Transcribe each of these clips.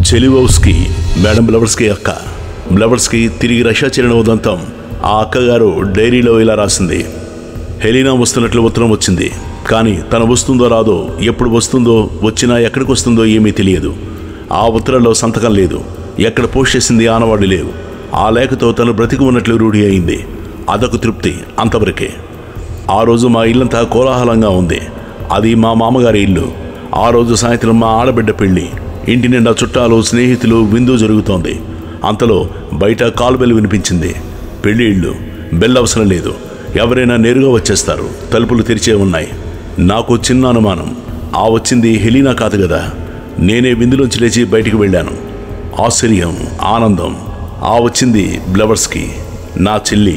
చెలివోస్కి madam బ్లవర్స్కి అక్క బ్లవర్స్కి తిరిగి Russia చేరిన ఉదంతం ఆ అక్కగారు డైరీలో ఇలా రాసింది హెలీనా వస్తున్నట్లు ఉత్తరం వచ్చింది కానీ తను వస్తుందో రాదో ఎప్పుడు వస్తుందో వచ్చినా ఎక్కడికి వస్తుందో ఏమీ తెలియదు ఆ ఉత్తరంలో సంతకం లేదు ఎక్కడ పోస్ట్ చేసింది ఆనవాళ్ళు లేవు ఆ లేఖతో తను బ్రతికి ఉన్నట్లు రూఢి అయింది అదొక తృప్తి అంతవరకే ఆ రోజు మా ఇల్లంతా కోలాహలంగా ఉంది అది మా మామగారి ఇల్లు ఆ రోజు సాయంత్రం మా ఆడబిడ్డ పెళ్లి ఇంటి నిండా చుట్టాలు స్నేహితులు విందు జరుగుతోంది అంతలో బయట కాలు బెల్ వినిపించింది పెళ్లి ఇళ్ళు బెల్ అవసరం లేదు ఎవరైనా నేరుగా వచ్చేస్తారు తలుపులు తెరిచే ఉన్నాయి నాకు చిన్న అనుమానం ఆ వచ్చింది హెలీనా కాదు కదా నేనే విందులోంచి లేచి బయటికి వెళ్ళాను ఆశ్చర్యం ఆనందం ఆ వచ్చింది బ్లవర్స్కి నా చెల్లి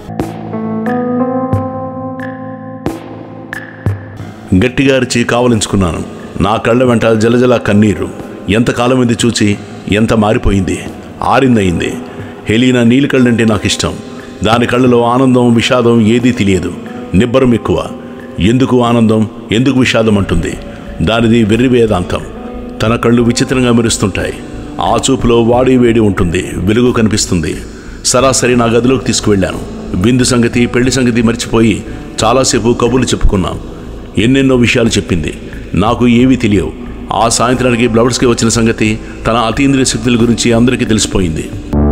గట్టిగా అరిచి కావలించుకున్నాను నా కళ్ళ వెంట జలజల కన్నీరు ఎంతకాలం ఇది చూచి ఎంత మారిపోయింది ఆరిందయింది హెలీనా నీలి కళ్ళంటే నాకు ఇష్టం దాని కళ్ళలో ఆనందం విషాదం ఏదీ తెలియదు నిబ్బరం ఎక్కువ ఎందుకు ఆనందం ఎందుకు విషాదం అంటుంది దానిది వెర్రి వేదాంతం తన కళ్ళు విచిత్రంగా మెరుస్తుంటాయి ఆ చూపులో వాడి వేడి ఉంటుంది వెలుగు కనిపిస్తుంది సరాసరి నా గదిలోకి తీసుకువెళ్ళాను బిందు సంగతి పెళ్లి సంగతి మర్చిపోయి చాలాసేపు కబుర్లు చెప్పుకున్నాం ఎన్నెన్నో విషయాలు చెప్పింది నాకు ఏవీ తెలియవు ఆ సాయంత్రానికి బ్లవర్స్కి వచ్చిన సంగతి తన అతీంద్రియ శక్తుల గురించి అందరికీ తెలిసిపోయింది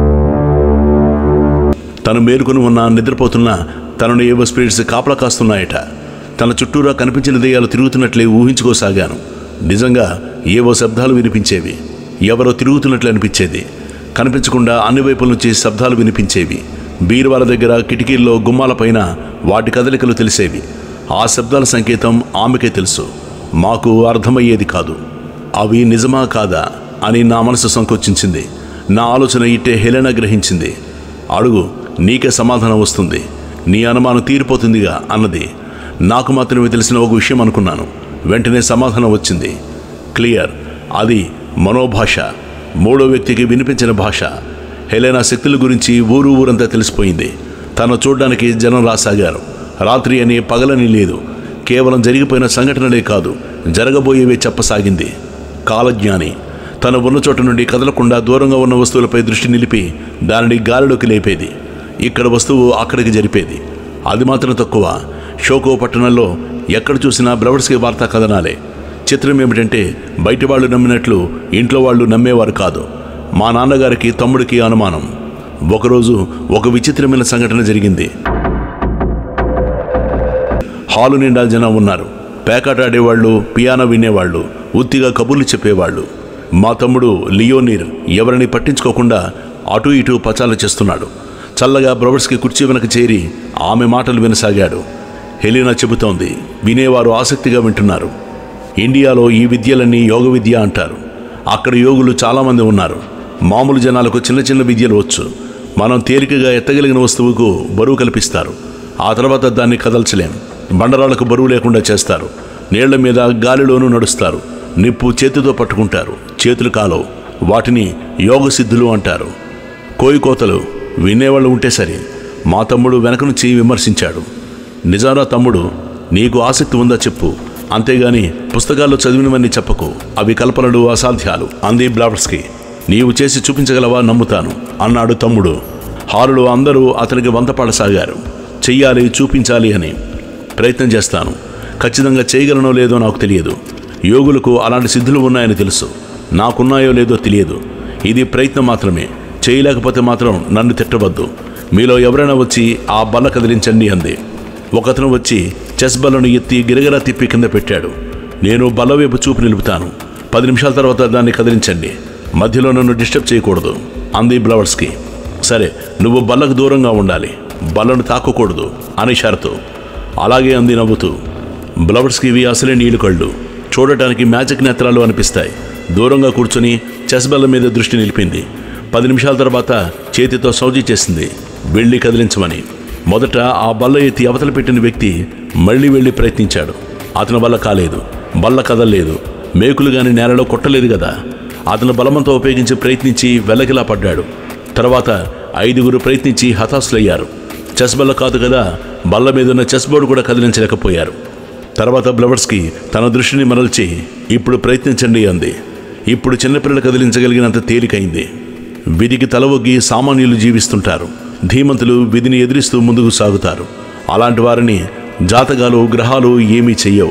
తను మేలుకొని ఉన్న నిద్రపోతున్న తనను ఏవో స్పిరిట్స్ కాపలా కాస్తున్నాయట తన చుట్టూరా కనిపించిన దెయ్యాలు తిరుగుతున్నట్లే ఊహించుకోసాగాను నిజంగా ఏవో శబ్దాలు వినిపించేవి ఎవరో తిరుగుతున్నట్లు అనిపించేది కనిపించకుండా అన్ని వైపుల నుంచి శబ్దాలు వినిపించేవి బీరువాల దగ్గర కిటికీల్లో గుమ్మాలపైన వాటి కదలికలు తెలిసేవి ఆ శబ్దాల సంకేతం ఆమెకే తెలుసు మాకు అర్థమయ్యేది కాదు అవి నిజమా కాదా అని నా మనసు సంకోచించింది నా ఆలోచన ఇట్టే హెలెన గ్రహించింది అడుగు నీకే సమాధానం వస్తుంది నీ అనుమానం తీరిపోతుందిగా అన్నది నాకు మాత్రమే తెలిసిన ఒక విషయం అనుకున్నాను వెంటనే సమాధానం వచ్చింది క్లియర్ అది మనోభాష మూడో వ్యక్తికి వినిపించిన భాష హెలెనా శక్తుల గురించి ఊరు ఊరంతా తెలిసిపోయింది తను చూడ్డానికి జనం రాసాగారు రాత్రి అని పగలని లేదు కేవలం జరిగిపోయిన సంఘటనలే కాదు జరగబోయేవే చెప్పసాగింది కాలజ్ఞాని తను ఉన్న చోట నుండి కదలకుండా దూరంగా ఉన్న వస్తువులపై దృష్టి నిలిపి దానిని గాలిలోకి లేపేది ఇక్కడ వస్తువు అక్కడికి జరిపేది అది మాత్రం తక్కువ షోకో పట్టణంలో ఎక్కడ చూసినా బ్లవర్స్కి వార్తా కథనాలే చిత్రం ఏమిటంటే బయట వాళ్ళు నమ్మినట్లు ఇంట్లో వాళ్ళు నమ్మేవారు కాదు మా నాన్నగారికి తమ్ముడికి అనుమానం ఒకరోజు ఒక విచిత్రమైన సంఘటన జరిగింది హాలు నిండా జనం ఉన్నారు పేకాట ఆడేవాళ్ళు పియానో వినేవాళ్ళు ఉత్తిగా కబుర్లు చెప్పేవాళ్ళు మా తమ్ముడు లియోనీర్ ఎవరిని పట్టించుకోకుండా అటు ఇటు పచాలు చేస్తున్నాడు చల్లగా బ్రవర్స్కి కుర్చీ వెనక చేరి ఆమె మాటలు వినసాగాడు హెలీనా చెబుతోంది వినేవారు ఆసక్తిగా వింటున్నారు ఇండియాలో ఈ విద్యలన్నీ యోగ విద్య అంటారు అక్కడ యోగులు చాలామంది ఉన్నారు మామూలు జనాలకు చిన్న చిన్న విద్యలు వచ్చు మనం తేలికగా ఎత్తగలిగిన వస్తువుకు బరువు కల్పిస్తారు ఆ తర్వాత దాన్ని కదల్చలేం బండరాళ్లకు బరువు లేకుండా చేస్తారు నీళ్ల మీద గాలిలోనూ నడుస్తారు నిప్పు చేతితో పట్టుకుంటారు చేతులు కాలో వాటిని యోగ సిద్ధులు అంటారు కోయికోతలు వినేవాళ్ళు ఉంటే సరే మా తమ్ముడు వెనక నుంచి విమర్శించాడు నిజారా తమ్ముడు నీకు ఆసక్తి ఉందా చెప్పు అంతేగాని పుస్తకాల్లో చదివినవన్నీ చెప్పకు అవి కల్పనలు అసాధ్యాలు అంది బ్లావర్స్కి నీవు చేసి చూపించగలవా నమ్ముతాను అన్నాడు తమ్ముడు హారులు అందరూ అతనికి వంతపాడసాగారు చెయ్యాలి చూపించాలి అని ప్రయత్నం చేస్తాను ఖచ్చితంగా చేయగలనో లేదో నాకు తెలియదు యోగులకు అలాంటి సిద్ధులు ఉన్నాయని తెలుసు నాకున్నాయో లేదో తెలియదు ఇది ప్రయత్నం మాత్రమే చేయలేకపోతే మాత్రం నన్ను తిట్టవద్దు మీలో ఎవరైనా వచ్చి ఆ బల్ల కదిలించండి అంది ఒకతను వచ్చి చెస్ బల్లను ఎత్తి గిరగిరా తిప్పి కింద పెట్టాడు నేను బల్ల వైపు చూపు నిలుపుతాను పది నిమిషాల తర్వాత దాన్ని కదిలించండి మధ్యలో నన్ను డిస్టర్బ్ చేయకూడదు అంది బ్లవర్స్కి సరే నువ్వు బల్లకు దూరంగా ఉండాలి బల్లను తాకకూడదు అని షరతు అలాగే అంది నవ్వుతూ బ్లవర్స్కి ఇవి అసలే నీళ్లు కళ్ళు చూడటానికి మ్యాజిక్ నేత్రాలు అనిపిస్తాయి దూరంగా కూర్చొని చెస్ బల్ల మీద దృష్టి నిలిపింది పది నిమిషాల తర్వాత చేతితో సౌజీ చేసింది వెళ్ళి కదిలించమని మొదట ఆ బల్ల ఎత్తి అవతల పెట్టిన వ్యక్తి మళ్ళీ వెళ్ళి ప్రయత్నించాడు అతని వల్ల కాలేదు బల్ల కదలలేదు మేకులు గాని నేలలో కొట్టలేదు కదా అతను బలమంతా ఉపయోగించి ప్రయత్నించి వెల్లకిలా పడ్డాడు తర్వాత ఐదుగురు ప్రయత్నించి హతాశులయ్యారు చెస్ బల్ల కాదు కదా బల్ల మీద ఉన్న చెస్ బోర్డు కూడా కదిలించలేకపోయారు తర్వాత బ్లవర్స్కి తన దృష్టిని మరల్చి ఇప్పుడు ప్రయత్నించండి అంది ఇప్పుడు చిన్నపిల్లలు కదిలించగలిగినంత తేలికైంది విధికి తలవొగ్గి సామాన్యులు జీవిస్తుంటారు ధీమంతులు విధిని ఎదిరిస్తూ ముందుకు సాగుతారు అలాంటి వారిని జాతకాలు గ్రహాలు ఏమీ చెయ్యవు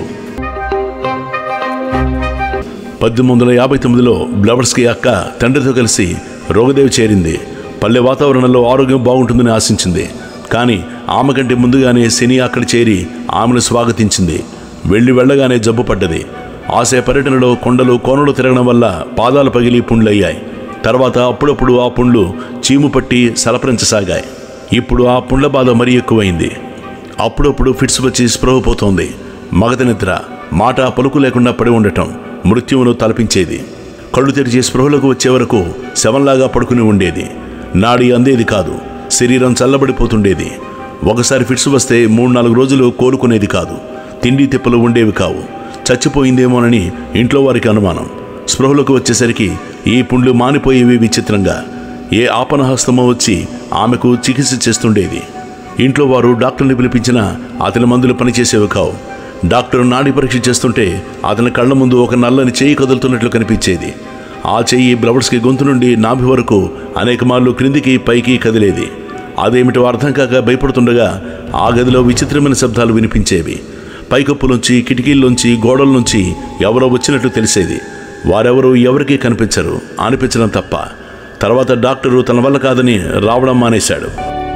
పద్దెనిమిది వందల యాభై తొమ్మిదిలో బ్లవర్స్కి అక్క తండ్రితో కలిసి రోగదేవి చేరింది పల్లె వాతావరణంలో ఆరోగ్యం బాగుంటుందని ఆశించింది కానీ ఆమె కంటే ముందుగానే శని అక్కడ చేరి ఆమెను స్వాగతించింది వెళ్ళి వెళ్ళగానే జబ్బు పడ్డది ఆశయ పర్యటనలో కొండలు కోనలు తిరగడం వల్ల పాదాలు పగిలి పుండ్లయ్యాయి తర్వాత అప్పుడప్పుడు ఆ పుండ్లు చీము పట్టి సలపరించసాగాయి ఇప్పుడు ఆ పుండ్ల బాధ మరీ ఎక్కువైంది అప్పుడప్పుడు ఫిట్స్ వచ్చి స్పృహ పోతోంది మగత నిద్ర మాట పలుకు లేకుండా పడి ఉండటం మృత్యువును తలపించేది కళ్ళు తెరిచి స్పృహలకు వచ్చే వరకు శవంలాగా పడుకుని ఉండేది నాడి అందేది కాదు శరీరం చల్లబడిపోతుండేది ఒకసారి ఫిట్స్ వస్తే మూడు నాలుగు రోజులు కోలుకునేది కాదు తిండి తిప్పలు ఉండేవి కావు చచ్చిపోయిందేమోనని ఇంట్లో వారికి అనుమానం స్పృహలకు వచ్చేసరికి ఈ పుండ్లు మానిపోయేవి విచిత్రంగా ఏ ఆపనహస్తమో వచ్చి ఆమెకు చికిత్స చేస్తుండేది ఇంట్లో వారు డాక్టర్ని పిలిపించినా అతని మందులు పనిచేసేవి కావు డాక్టర్ నాడి పరీక్ష చేస్తుంటే అతని కళ్ళ ముందు ఒక నల్లని చేయి కదులుతున్నట్లు కనిపించేది ఆ చెయ్యి బ్లవర్స్కి గొంతు నుండి నాభి వరకు అనేక మార్లు క్రిందికి పైకి కదిలేది అదేమిటో అర్థం కాక భయపడుతుండగా ఆ గదిలో విచిత్రమైన శబ్దాలు వినిపించేవి పైకప్పులోంచి కిటికీల్లోంచి గోడల నుంచి ఎవరో వచ్చినట్లు తెలిసేది వారెవరూ ఎవరికీ కనిపించరు అనిపించడం తప్ప తర్వాత డాక్టరు తన వల్ల కాదని రావడం మానేశాడు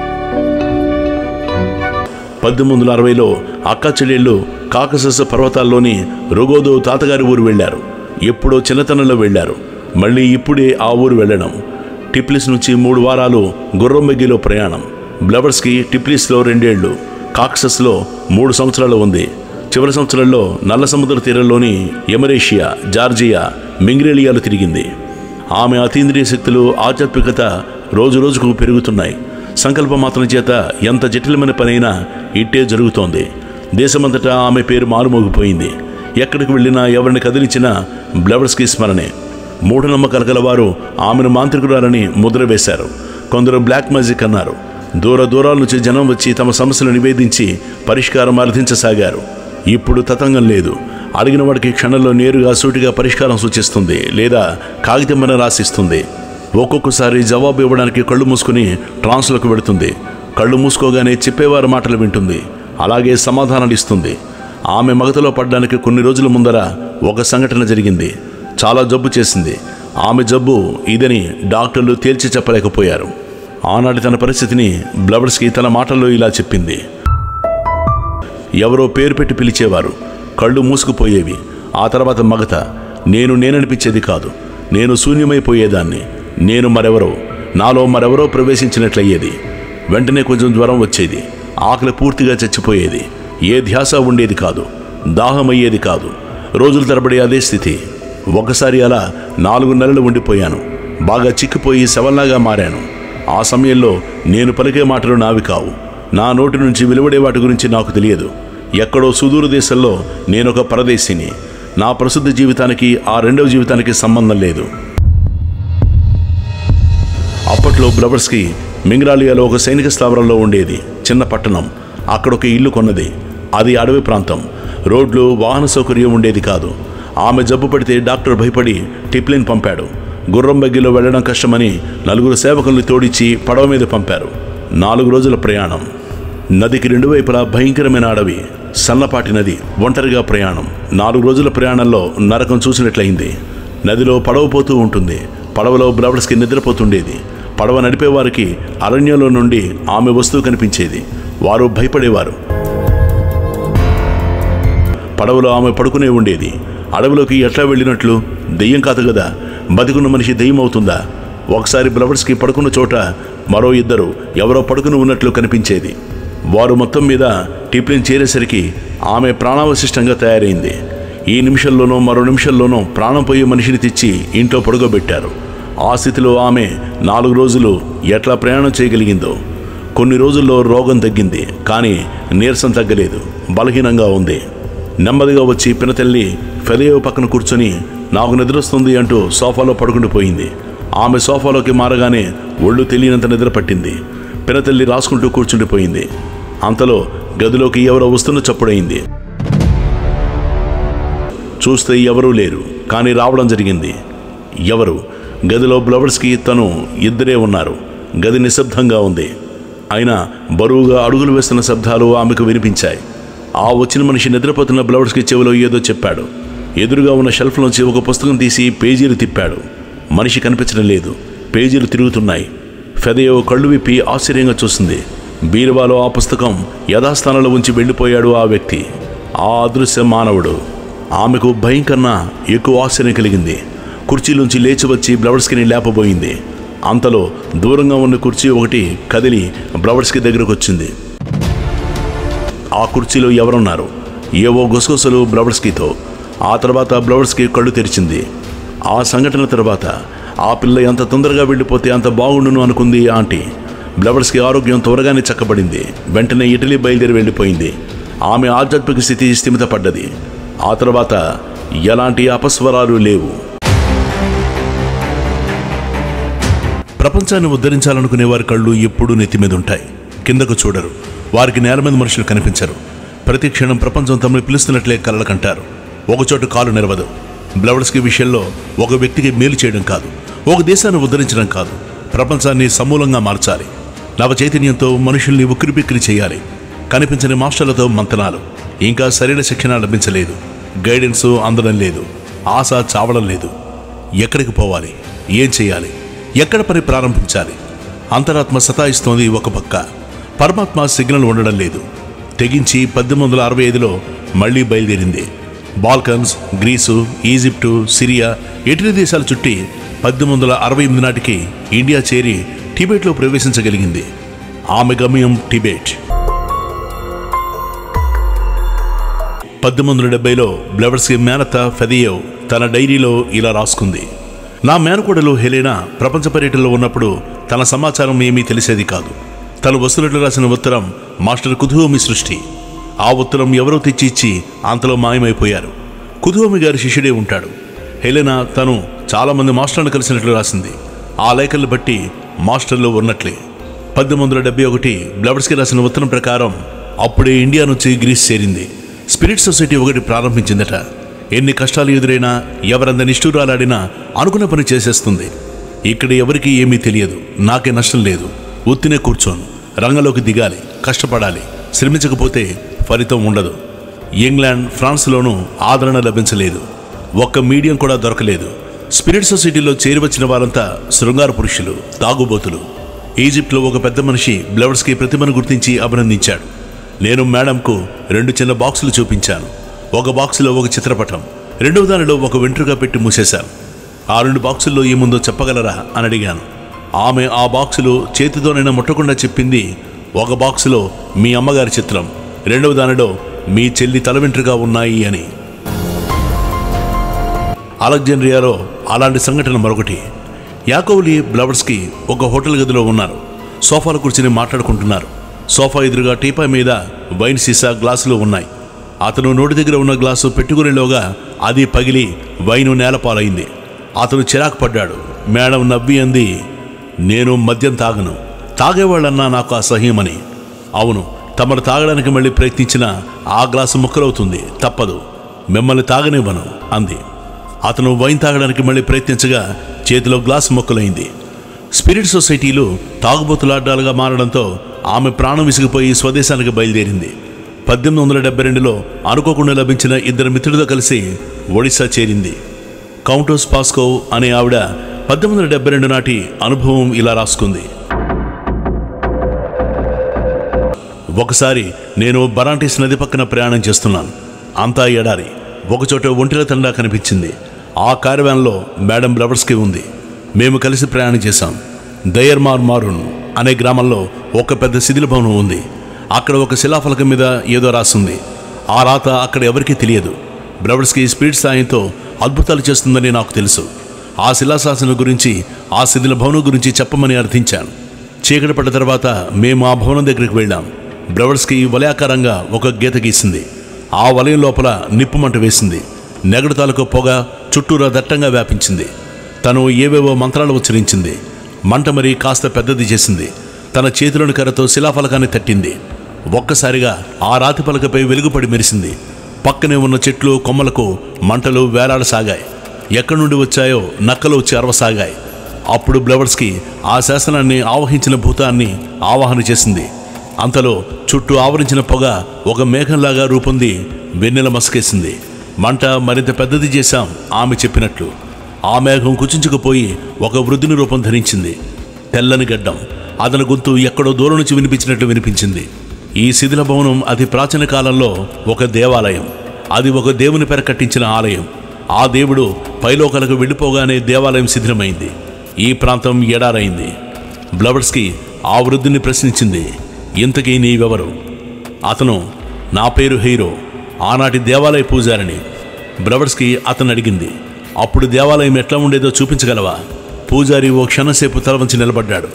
పద్దెనిమిది వందల అరవైలో అక్క చెల్లెళ్ళు కాకసస పర్వతాల్లోని రుగోదో తాతగారి ఊరు వెళ్ళారు ఎప్పుడో చిన్నతనంలో వెళ్ళారు మళ్ళీ ఇప్పుడే ఆ ఊరు వెళ్ళడం టిప్లిస్ నుంచి మూడు వారాలు గుర్రంబెగ్గిలో ప్రయాణం బ్లవర్స్కి టిప్లిస్లో రెండేళ్లు కాక్సస్లో మూడు సంవత్సరాలు ఉంది చివరి సంవత్సరంలో నల్ల సముద్ర తీరంలోని ఎమరేషియా జార్జియా మింగ్రేలియాలు తిరిగింది ఆమె అతీంద్రియ శక్తులు ఆధ్యాత్మికత రోజు రోజుకు పెరుగుతున్నాయి సంకల్ప మాత్రం చేత ఎంత జటిలమైన పనైనా ఇట్టే జరుగుతోంది దేశమంతటా ఆమె పేరు మారుమోగిపోయింది ఎక్కడికి వెళ్ళినా ఎవరిని కదిలించినా బ్లవర్స్కి స్మరణే మూఢనమ్మకాలు గలవారు ఆమెను మాంత్రికురాలని ముద్ర వేశారు కొందరు బ్లాక్ మ్యాజిక్ అన్నారు దూర దూరాల నుంచి జనం వచ్చి తమ సమస్యలు నివేదించి పరిష్కారం అర్థించసాగారు ఇప్పుడు తతంగం లేదు అడిగిన వాడికి క్షణంలో నేరుగా సూటిగా పరిష్కారం సూచిస్తుంది లేదా కాగితమైన రాసిస్తుంది ఒక్కొక్కసారి జవాబు ఇవ్వడానికి కళ్ళు మూసుకుని ట్రాన్స్లోకి వెడుతుంది కళ్ళు మూసుకోగానే చెప్పేవారి మాటలు వింటుంది అలాగే సమాధానాలు ఇస్తుంది ఆమె మగతలో పడ్డానికి కొన్ని రోజుల ముందర ఒక సంఘటన జరిగింది చాలా జబ్బు చేసింది ఆమె జబ్బు ఇదని డాక్టర్లు తేల్చి చెప్పలేకపోయారు ఆనాటి తన పరిస్థితిని బ్లవర్స్కి తన మాటల్లో ఇలా చెప్పింది ఎవరో పేరు పెట్టి పిలిచేవారు కళ్ళు మూసుకుపోయేవి ఆ తర్వాత మగత నేను నేననిపించేది కాదు నేను శూన్యమైపోయేదాన్ని నేను మరెవరో నాలో మరెవరో ప్రవేశించినట్లయ్యేది వెంటనే కొంచెం జ్వరం వచ్చేది ఆకలి పూర్తిగా చచ్చిపోయేది ఏ ధ్యాస ఉండేది కాదు దాహమయ్యేది కాదు రోజుల తరబడి అదే స్థితి ఒకసారి అలా నాలుగు నెలలు ఉండిపోయాను బాగా చిక్కిపోయి శవల్లాగా మారాను ఆ సమయంలో నేను పలికే మాటలు నావి కావు నా నోటి నుంచి వెలువడే వాటి గురించి నాకు తెలియదు ఎక్కడో సుదూర దేశంలో నేనొక పరదేశిని నా ప్రసిద్ధ జీవితానికి ఆ రెండవ జీవితానికి సంబంధం లేదు అప్పట్లో బ్లవర్స్కి మింగ్రాలియాలో ఒక సైనిక స్థావరంలో ఉండేది చిన్న పట్టణం అక్కడ ఒక ఇల్లు కొన్నది అది అడవి ప్రాంతం రోడ్లు వాహన సౌకర్యం ఉండేది కాదు ఆమె జబ్బు పడితే డాక్టర్ భయపడి టిప్లిన్ పంపాడు గుర్రం బగ్గిలో వెళ్ళడం కష్టమని నలుగురు సేవకుల్ని తోడిచ్చి పడవ మీద పంపారు నాలుగు రోజుల ప్రయాణం నదికి రెండు వైపులా భయంకరమైన అడవి సన్నపాటి నది ఒంటరిగా ప్రయాణం నాలుగు రోజుల ప్రయాణంలో నరకం చూసినట్లయింది నదిలో పడవ పోతూ ఉంటుంది పడవలో బ్లవర్స్కి నిద్రపోతుండేది పడవ నడిపేవారికి అరణ్యంలో నుండి ఆమె వస్తువు కనిపించేది వారు భయపడేవారు పడవలో ఆమె పడుకునే ఉండేది అడవిలోకి ఎట్లా వెళ్ళినట్లు దెయ్యం కాదు కదా బతికున్న మనిషి దెయ్యం అవుతుందా ఒకసారి బ్లవర్స్కి పడుకున్న చోట మరో ఇద్దరు ఎవరో పడుకుని ఉన్నట్లు కనిపించేది వారు మొత్తం మీద టిప్లిన్ చేరేసరికి ఆమె ప్రాణావశిష్టంగా తయారైంది ఈ నిమిషంలోనో మరో నిమిషంలోనో ప్రాణం పోయే మనిషిని తెచ్చి ఇంట్లో పడుకోబెట్టారు ఆ స్థితిలో ఆమె నాలుగు రోజులు ఎట్లా ప్రయాణం చేయగలిగిందో కొన్ని రోజుల్లో రోగం తగ్గింది కానీ నీరసం తగ్గలేదు బలహీనంగా ఉంది నెమ్మదిగా వచ్చి పినతల్లి ఫెదయో పక్కన కూర్చొని నాకు నిద్రొస్తుంది అంటూ సోఫాలో పడుకుండిపోయింది ఆమె సోఫాలోకి మారగానే ఒళ్ళు తెలియనంత నిద్ర పట్టింది పినతల్లి రాసుకుంటూ కూర్చుండిపోయింది అంతలో గదిలోకి ఎవరో వస్తున్న చప్పుడైంది చూస్తే ఎవరూ లేరు కానీ రావడం జరిగింది ఎవరు గదిలో బ్లవర్స్కి తను ఇద్దరే ఉన్నారు గది నిశ్శబ్దంగా ఉంది అయినా బరువుగా అడుగులు వేస్తున్న శబ్దాలు ఆమెకు వినిపించాయి ఆ వచ్చిన మనిషి నిద్రపోతున్న బ్లవర్స్కి చెవిలో ఏదో చెప్పాడు ఎదురుగా ఉన్న షెల్ఫ్లోంచి ఒక పుస్తకం తీసి పేజీలు తిప్పాడు మనిషి కనిపించడం లేదు పేజీలు తిరుగుతున్నాయి ఫెదయో కళ్ళు విప్పి ఆశ్చర్యంగా చూస్తుంది బీరువాలో ఆ పుస్తకం యథాస్థానంలో ఉంచి వెళ్ళిపోయాడు ఆ వ్యక్తి ఆ అదృశ్య మానవుడు ఆమెకు భయం కన్నా ఎక్కువ ఆశ్చర్యం కలిగింది కుర్చీలోంచి లేచి వచ్చి బ్లవర్స్కిని లేపబోయింది అంతలో దూరంగా ఉన్న కుర్చీ ఒకటి కదిలి బ్లవర్స్కి దగ్గరకు వచ్చింది ఆ కుర్చీలో ఎవరున్నారు ఏవో గుసగుసలు బ్లవర్స్కీతో ఆ తర్వాత బ్లవర్స్కి కళ్ళు తెరిచింది ఆ సంఘటన తర్వాత ఆ పిల్ల ఎంత తొందరగా వెళ్ళిపోతే అంత బాగుండును అనుకుంది ఆంటీ బ్లవర్స్కి ఆరోగ్యం త్వరగానే చక్కబడింది వెంటనే ఇటలీ బయలుదేరి వెళ్ళిపోయింది ఆమె ఆధ్యాత్మిక స్థితి స్థిమితపడ్డది ఆ తర్వాత ఎలాంటి అపస్వరాలు లేవు ప్రపంచాన్ని ఉద్ధరించాలనుకునే వారి కళ్ళు ఎప్పుడూ నెత్తి మీద ఉంటాయి కిందకు చూడరు వారికి నేల మీద మనుషులు కనిపించరు ప్రతి క్షణం ప్రపంచం తమను పిలుస్తున్నట్లే కలలు కంటారు ఒకచోట కాలు నిలవదు బ్లవర్స్కి విషయంలో ఒక వ్యక్తికి మేలు చేయడం కాదు ఒక దేశాన్ని ఉద్ధరించడం కాదు ప్రపంచాన్ని సమూలంగా మార్చాలి నవ చైతన్యంతో మనుషుల్ని ఉక్కిరిబిక్కిరి చేయాలి కనిపించని మాస్టర్లతో మంతనాలు ఇంకా సరైన శిక్షణ లభించలేదు గైడెన్స్ అందడం లేదు ఆశ చావడం లేదు ఎక్కడికి పోవాలి ఏం చేయాలి ఎక్కడ పని ప్రారంభించాలి అంతరాత్మ సతాయిస్తోంది ఒక పక్క పరమాత్మ సిగ్నల్ ఉండడం లేదు తెగించి పద్దెనిమిది వందల అరవై ఐదులో మళ్లీ బయలుదేరింది Balkans Greece Egypt Syria Italy దేశాల చుట్టి పద్దెనిమిది వందల అరవై ఎనిమిది నాటికి ఇండియా చేరి టిబెట్లో ప్రవేశించగలిగింది ఆమె గమ్యం టిబెట్ పద్దెనిమిది వందల డెబ్బైలో బ్లవర్స్కి మేనత ఫెదియో తన డైరీలో ఇలా రాసుకుంది నా మేనకోడలు హెలేనా ప్రపంచ పర్యటనలో ఉన్నప్పుడు తన సమాచారం ఏమీ తెలిసేది కాదు తను వస్తున్నట్లు రాసిన ఉత్తరం మాస్టర్ కుతుహోమి సృష్టి ఆ ఉత్తరం ఎవరో తెచ్చి ఇచ్చి అంతలో మాయమైపోయారు కుతుహోమి గారి శిష్యుడే ఉంటాడు హెలెనా తను చాలామంది మాస్టర్లను కలిసినట్లు రాసింది ఆ లేఖలు బట్టి మాస్టర్లు ఉన్నట్లే పద్దెనిమిది వందల డెబ్బై ఒకటి బ్లవర్స్కి రాసిన ఉత్తరం ప్రకారం అప్పుడే ఇండియా నుంచి గ్రీస్ చేరింది స్పిరిట్ సొసైటీ ఒకటి ప్రారంభించిందట ఎన్ని కష్టాలు ఎదురైనా ఎవరంత నిష్ఠూరాలాడినా అనుకున్న పని చేసేస్తుంది ఇక్కడ ఎవరికీ ఏమీ తెలియదు నాకే నష్టం లేదు ఉత్తినే కూర్చోను రంగంలోకి దిగాలి కష్టపడాలి శ్రమించకపోతే ఫలితం ఉండదు ఇంగ్లాండ్ ఫ్రాన్స్లోనూ ఆదరణ లభించలేదు ఒక్క మీడియం కూడా దొరకలేదు స్పిరిట్ సొసైటీలో చేరి వచ్చిన వారంతా శృంగార పురుషులు తాగుబోతులు ఈజిప్ట్లో ఒక పెద్ద మనిషి బ్లవర్స్కి ప్రతిభను గుర్తించి అభినందించాడు నేను మేడంకు రెండు చిన్న బాక్సులు చూపించాను ఒక బాక్సులో ఒక చిత్రపటం రెండవ దానిలో ఒక వెంట్రుగా పెట్టి మూసేశాను ఆ రెండు బాక్సుల్లో ఏముందో చెప్పగలరా అని అడిగాను ఆమె ఆ బాక్సులు చేతితోనైనా ముట్టకుండా చెప్పింది ఒక బాక్సులో మీ అమ్మగారి చిత్రం రెండవ దానిలో మీ చెల్లి తల వెంట్రుగా ఉన్నాయి అని అలెగ్జాండ్రియాలో అలాంటి సంఘటన మరొకటి యాకోవ్లీ బ్లవర్స్కి ఒక హోటల్ గదిలో ఉన్నారు సోఫాలో కూర్చుని మాట్లాడుకుంటున్నారు సోఫా ఎదురుగా టీపాయ్ మీద వైన్ సీసా గ్లాసులు ఉన్నాయి అతను నోటి దగ్గర ఉన్న గ్లాసు పెట్టుకునేలోగా అది పగిలి వైను నేలపాలైంది అతను చిరాకు పడ్డాడు మేడం నవ్వి అంది నేను మద్యం తాగను తాగేవాళ్ళన్నా నాకు అసహ్యమని అవును తమరు తాగడానికి మళ్ళీ ప్రయత్నించినా ఆ గ్లాసు ముక్కలవుతుంది తప్పదు మిమ్మల్ని తాగనివ్వను అంది అతను వైన్ తాగడానికి మళ్ళీ ప్రయత్నించగా చేతిలో గ్లాస్ మొక్కలైంది స్పిరిట్ సొసైటీలు తాగుబోతులాడ్డాలుగా మారడంతో ఆమె ప్రాణం విసిగిపోయి స్వదేశానికి బయలుదేరింది పద్దెనిమిది వందల డెబ్బై రెండులో అనుకోకుండా లభించిన ఇద్దరు మిత్రులతో కలిసి ఒడిశా చేరింది కౌంటోస్ పాస్కో అనే ఆవిడ పద్దెనిమిది వందల డెబ్బై రెండు నాటి అనుభవం ఇలా రాసుకుంది ఒకసారి నేను బరాంటిస్ నది పక్కన ప్రయాణం చేస్తున్నాను అంతా ఎడారి ఒకచోట ఒంటిల తండా కనిపించింది ఆ కారవాన్లో మేడం బ్లవర్స్కి ఉంది మేము కలిసి ప్రయాణం చేశాం దయర్మార్ మారున్ అనే గ్రామంలో ఒక పెద్ద శిథిల భవనం ఉంది అక్కడ ఒక శిలాఫలకం మీద ఏదో రాసింది ఆ రాత అక్కడ ఎవరికీ తెలియదు బ్రవర్స్కి స్పిరిట్ సాయంతో అద్భుతాలు చేస్తుందని నాకు తెలుసు ఆ శిలాశాసనం గురించి ఆ శిథిల భవనం గురించి చెప్పమని అర్థించాను చీకటి పడ్డ తర్వాత మేము ఆ భవనం దగ్గరికి వెళ్ళాం బ్రవర్స్కి వలయాకారంగా ఒక గీత గీసింది ఆ వలయం లోపల నిప్పుమంట వేసింది నెగడు తాలూకు పొగ చుట్టూరా దట్టంగా వ్యాపించింది తను ఏవేవో మంత్రాలు ఉచ్చరించింది మంట మరి కాస్త పెద్దది చేసింది తన చేతిలోని కర్రతో శిలాఫలకాన్ని తట్టింది ఒక్కసారిగా ఆ రాతి పలకపై వెలుగుపడి మెరిసింది పక్కనే ఉన్న చెట్లు కొమ్మలకు మంటలు వేలాడసాగాయి ఎక్కడి నుండి వచ్చాయో నక్కలు వచ్చి అరవసాగాయి అప్పుడు బ్లవర్స్కి ఆ శాసనాన్ని ఆవహించిన భూతాన్ని ఆవాహన చేసింది అంతలో చుట్టూ ఆవరించిన పొగ ఒక మేఘంలాగా రూపొంది వెన్నెల మసకేసింది మంట మరింత పెద్దది చేశాం ఆమె చెప్పినట్లు ఆ మేఘం కుచించుకుపోయి ఒక వృద్ధుని రూపం ధరించింది తెల్లని గడ్డం అతని గొంతు ఎక్కడో దూరం నుంచి వినిపించినట్లు వినిపించింది ఈ శిథిల భవనం అతి ప్రాచీన కాలంలో ఒక దేవాలయం అది ఒక దేవుని పేర కట్టించిన ఆలయం ఆ దేవుడు పైలోకలకు వెళ్ళిపోగానే దేవాలయం శిథిలమైంది ఈ ప్రాంతం ఎడారైంది బ్లవర్స్కి ఆ వృద్ధుని ప్రశ్నించింది ఇంతకీ నీవెవరు అతను నా పేరు హీరో ఆనాటి దేవాలయ పూజారిని బ్రవర్స్కి అతను అడిగింది అప్పుడు దేవాలయం ఎట్లా ఉండేదో చూపించగలవా పూజారి ఓ క్షణసేపు తల వంచి నిలబడ్డాడు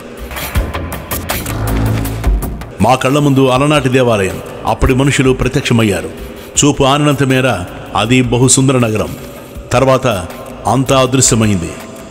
మా కళ్ళ ముందు అలనాటి దేవాలయం అప్పటి మనుషులు ప్రత్యక్షమయ్యారు చూపు ఆనినంత మేర అది బహు సుందర నగరం తర్వాత అంతా అదృశ్యమైంది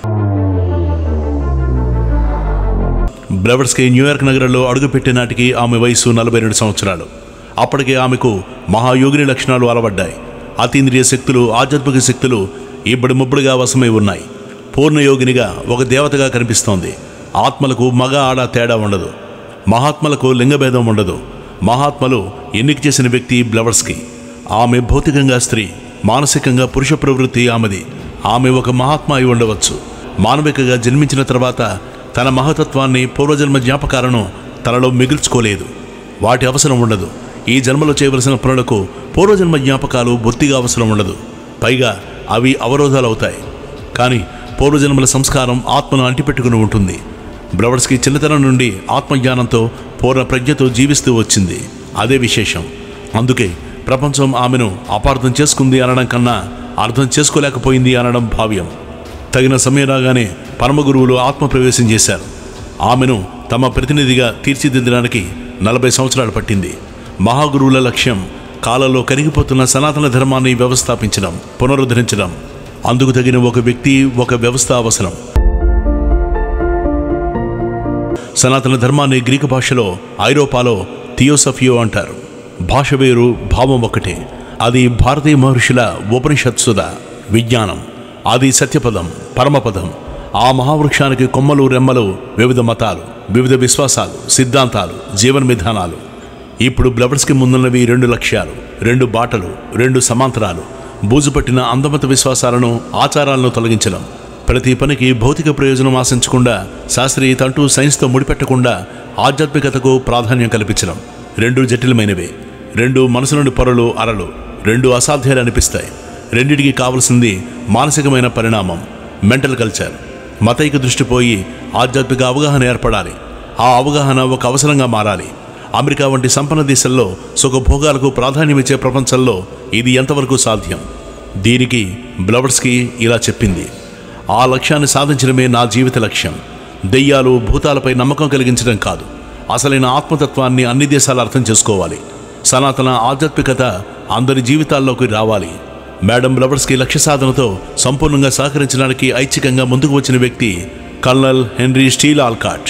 బ్లవర్స్కి న్యూయార్క్ నగరంలో అడుగుపెట్టే నాటికి ఆమె వయసు నలభై రెండు సంవత్సరాలు అప్పటికే ఆమెకు మహాయోగిని లక్షణాలు అలవడ్డాయి అతీంద్రియ శక్తులు ఆధ్యాత్మిక శక్తులు ఇబ్బడి ముబ్బడిగా వశమై ఉన్నాయి పూర్ణయోగినిగా ఒక దేవతగా కనిపిస్తోంది ఆత్మలకు మగ ఆడ తేడా ఉండదు మహాత్మలకు లింగభేదం ఉండదు మహాత్మలు ఎన్నిక చేసిన వ్యక్తి బ్లవర్స్కి ఆమె భౌతికంగా స్త్రీ మానసికంగా పురుష ప్రవృత్తి ఆమెది ఆమె ఒక మహాత్మ అయి ఉండవచ్చు మానవికగా జన్మించిన తర్వాత తన మహతత్వాన్ని పూర్వజన్మ జ్ఞాపకాలను తనలో మిగుల్చుకోలేదు వాటి అవసరం ఉండదు ఈ జన్మలో చేయవలసిన పనులకు పూర్వజన్మ జ్ఞాపకాలు బొత్తిగా అవసరం ఉండదు పైగా అవి అవరోధాలు అవుతాయి కానీ పూర్వజన్మల సంస్కారం ఆత్మను అంటిపెట్టుకుని ఉంటుంది బ్రవర్స్కి చిన్నతనం నుండి ఆత్మజ్ఞానంతో పూర్ణ ప్రజ్ఞతో జీవిస్తూ వచ్చింది అదే విశేషం అందుకే ప్రపంచం ఆమెను అపార్థం చేసుకుంది అనడం కన్నా అర్థం చేసుకోలేకపోయింది అనడం భావ్యం తగిన సమయం రాగానే పరమగురువులు ఆత్మప్రవేశం చేశారు ఆమెను తమ ప్రతినిధిగా తీర్చిదిద్దడానికి నలభై సంవత్సరాలు పట్టింది మహాగురువుల లక్ష్యం కాలంలో కరిగిపోతున్న సనాతన ధర్మాన్ని వ్యవస్థాపించడం పునరుద్ధరించడం అందుకు తగిన ఒక వ్యక్తి ఒక వ్యవస్థ అవసరం సనాతన ధర్మాన్ని గ్రీకు భాషలో ఐరోపాలో థియోసఫియో అంటారు భాష వేరు భావం ఒకటే అది భారతీయ మహర్షుల ఉపనిషత్సుద విజ్ఞానం అది సత్యపదం పరమపదం ఆ మహావృక్షానికి కొమ్మలు రెమ్మలు వివిధ మతాలు వివిధ విశ్వాసాలు సిద్ధాంతాలు జీవన విధానాలు ఇప్పుడు బ్లవర్స్కి ముందున్నవి రెండు లక్ష్యాలు రెండు బాటలు రెండు సమాంతరాలు బూజుపట్టిన అందమత విశ్వాసాలను ఆచారాలను తొలగించడం ప్రతి పనికి భౌతిక ప్రయోజనం ఆశించకుండా శాస్త్రీయత అంటూ సైన్స్తో ముడిపెట్టకుండా ఆధ్యాత్మికతకు ప్రాధాన్యం కల్పించడం రెండు జటిలమైనవే రెండు మనసు నుండి పొరలు అరలు రెండు అసాధ్యాలు అనిపిస్తాయి రెండిటికి కావలసింది మానసికమైన పరిణామం మెంటల్ కల్చర్ మతైక దృష్టి పోయి ఆధ్యాత్మిక అవగాహన ఏర్పడాలి ఆ అవగాహన ఒక అవసరంగా మారాలి అమెరికా వంటి సంపన్న దేశంలో సుఖభోగాలకు ప్రాధాన్యమిచ్చే ప్రపంచంలో ఇది ఎంతవరకు సాధ్యం దీనికి బ్లవర్స్కి ఇలా చెప్పింది ఆ లక్ష్యాన్ని సాధించడమే నా జీవిత లక్ష్యం దెయ్యాలు భూతాలపై నమ్మకం కలిగించడం కాదు అసలైన ఆత్మతత్వాన్ని అన్ని దేశాలు అర్థం చేసుకోవాలి సనాతన ఆధ్యాత్మికత అందరి జీవితాల్లోకి రావాలి మేడం బ్లవర్స్కి లక్ష్య సాధనతో సంపూర్ణంగా సహకరించడానికి ఐచ్ఛికంగా ముందుకు వచ్చిన వ్యక్తి కల్నల్ హెన్రీ స్టీల్ ఆల్కాట్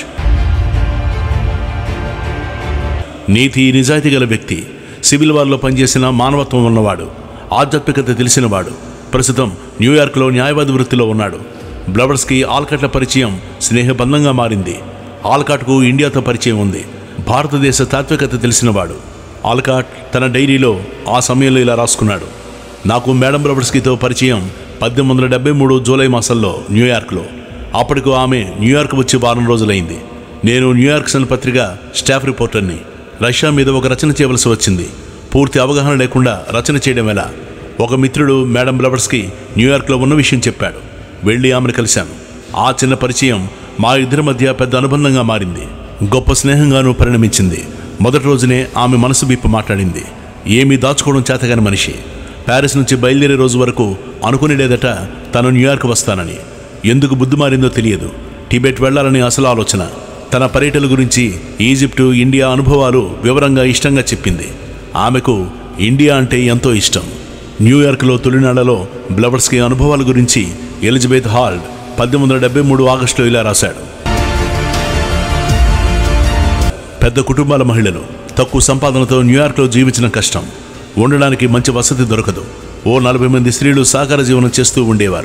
నీతి నిజాయితీ గల వ్యక్తి సివిల్ వార్లో పనిచేసిన మానవత్వం ఉన్నవాడు ఆధ్యాత్మికత తెలిసినవాడు ప్రస్తుతం న్యూయార్క్లో న్యాయవాది వృత్తిలో ఉన్నాడు బ్లవర్స్కి ఆల్కాట్ల పరిచయం స్నేహబంధంగా మారింది ఆల్కాట్కు ఇండియాతో పరిచయం ఉంది భారతదేశ తాత్వికత తెలిసినవాడు ఆల్కాట్ తన డైరీలో ఆ సమయంలో ఇలా రాసుకున్నాడు నాకు మేడం బ్లవర్స్కీతో పరిచయం పద్దెనిమిది వందల డెబ్బై మూడు జూలై మాసంలో న్యూయార్క్లో అప్పటికు ఆమె న్యూయార్క్ వచ్చి వారం రోజులైంది నేను న్యూయార్క్ సన్ పత్రిక స్టాఫ్ రిపోర్టర్ని రష్యా మీద ఒక రచన చేయవలసి వచ్చింది పూర్తి అవగాహన లేకుండా రచన చేయడం ఎలా ఒక మిత్రుడు మేడం బ్లవర్స్కి న్యూయార్క్లో ఉన్న విషయం చెప్పాడు వెళ్ళి ఆమెను కలిశాను ఆ చిన్న పరిచయం మా ఇద్దరి మధ్య పెద్ద అనుబంధంగా మారింది గొప్ప స్నేహంగానూ పరిణమించింది మొదటి రోజునే ఆమె మనసు బిప్ప మాట్లాడింది ఏమీ దాచుకోవడం చేతగాని మనిషి ప్యారిస్ నుంచి బయలుదేరే రోజు వరకు అనుకునేలేదట తను న్యూయార్క్ వస్తానని ఎందుకు బుద్ధి మారిందో తెలియదు టిబెట్ వెళ్లాలని అసలు ఆలోచన తన పర్యటన గురించి ఈజిప్టు ఇండియా అనుభవాలు వివరంగా ఇష్టంగా చెప్పింది ఆమెకు ఇండియా అంటే ఎంతో ఇష్టం న్యూయార్క్లో తొలినాళ్లలో బ్లవర్స్కి అనుభవాల గురించి ఎలిజబెత్ హాల్డ్ పద్దెనిమిది వందల డెబ్బై మూడు ఆగస్టులో ఇలా రాశాడు పెద్ద కుటుంబాల మహిళలు తక్కువ సంపాదనతో న్యూయార్క్లో జీవించిన కష్టం ఉండడానికి మంచి వసతి దొరకదు ఓ నలభై మంది స్త్రీలు సాకార జీవనం చేస్తూ ఉండేవారు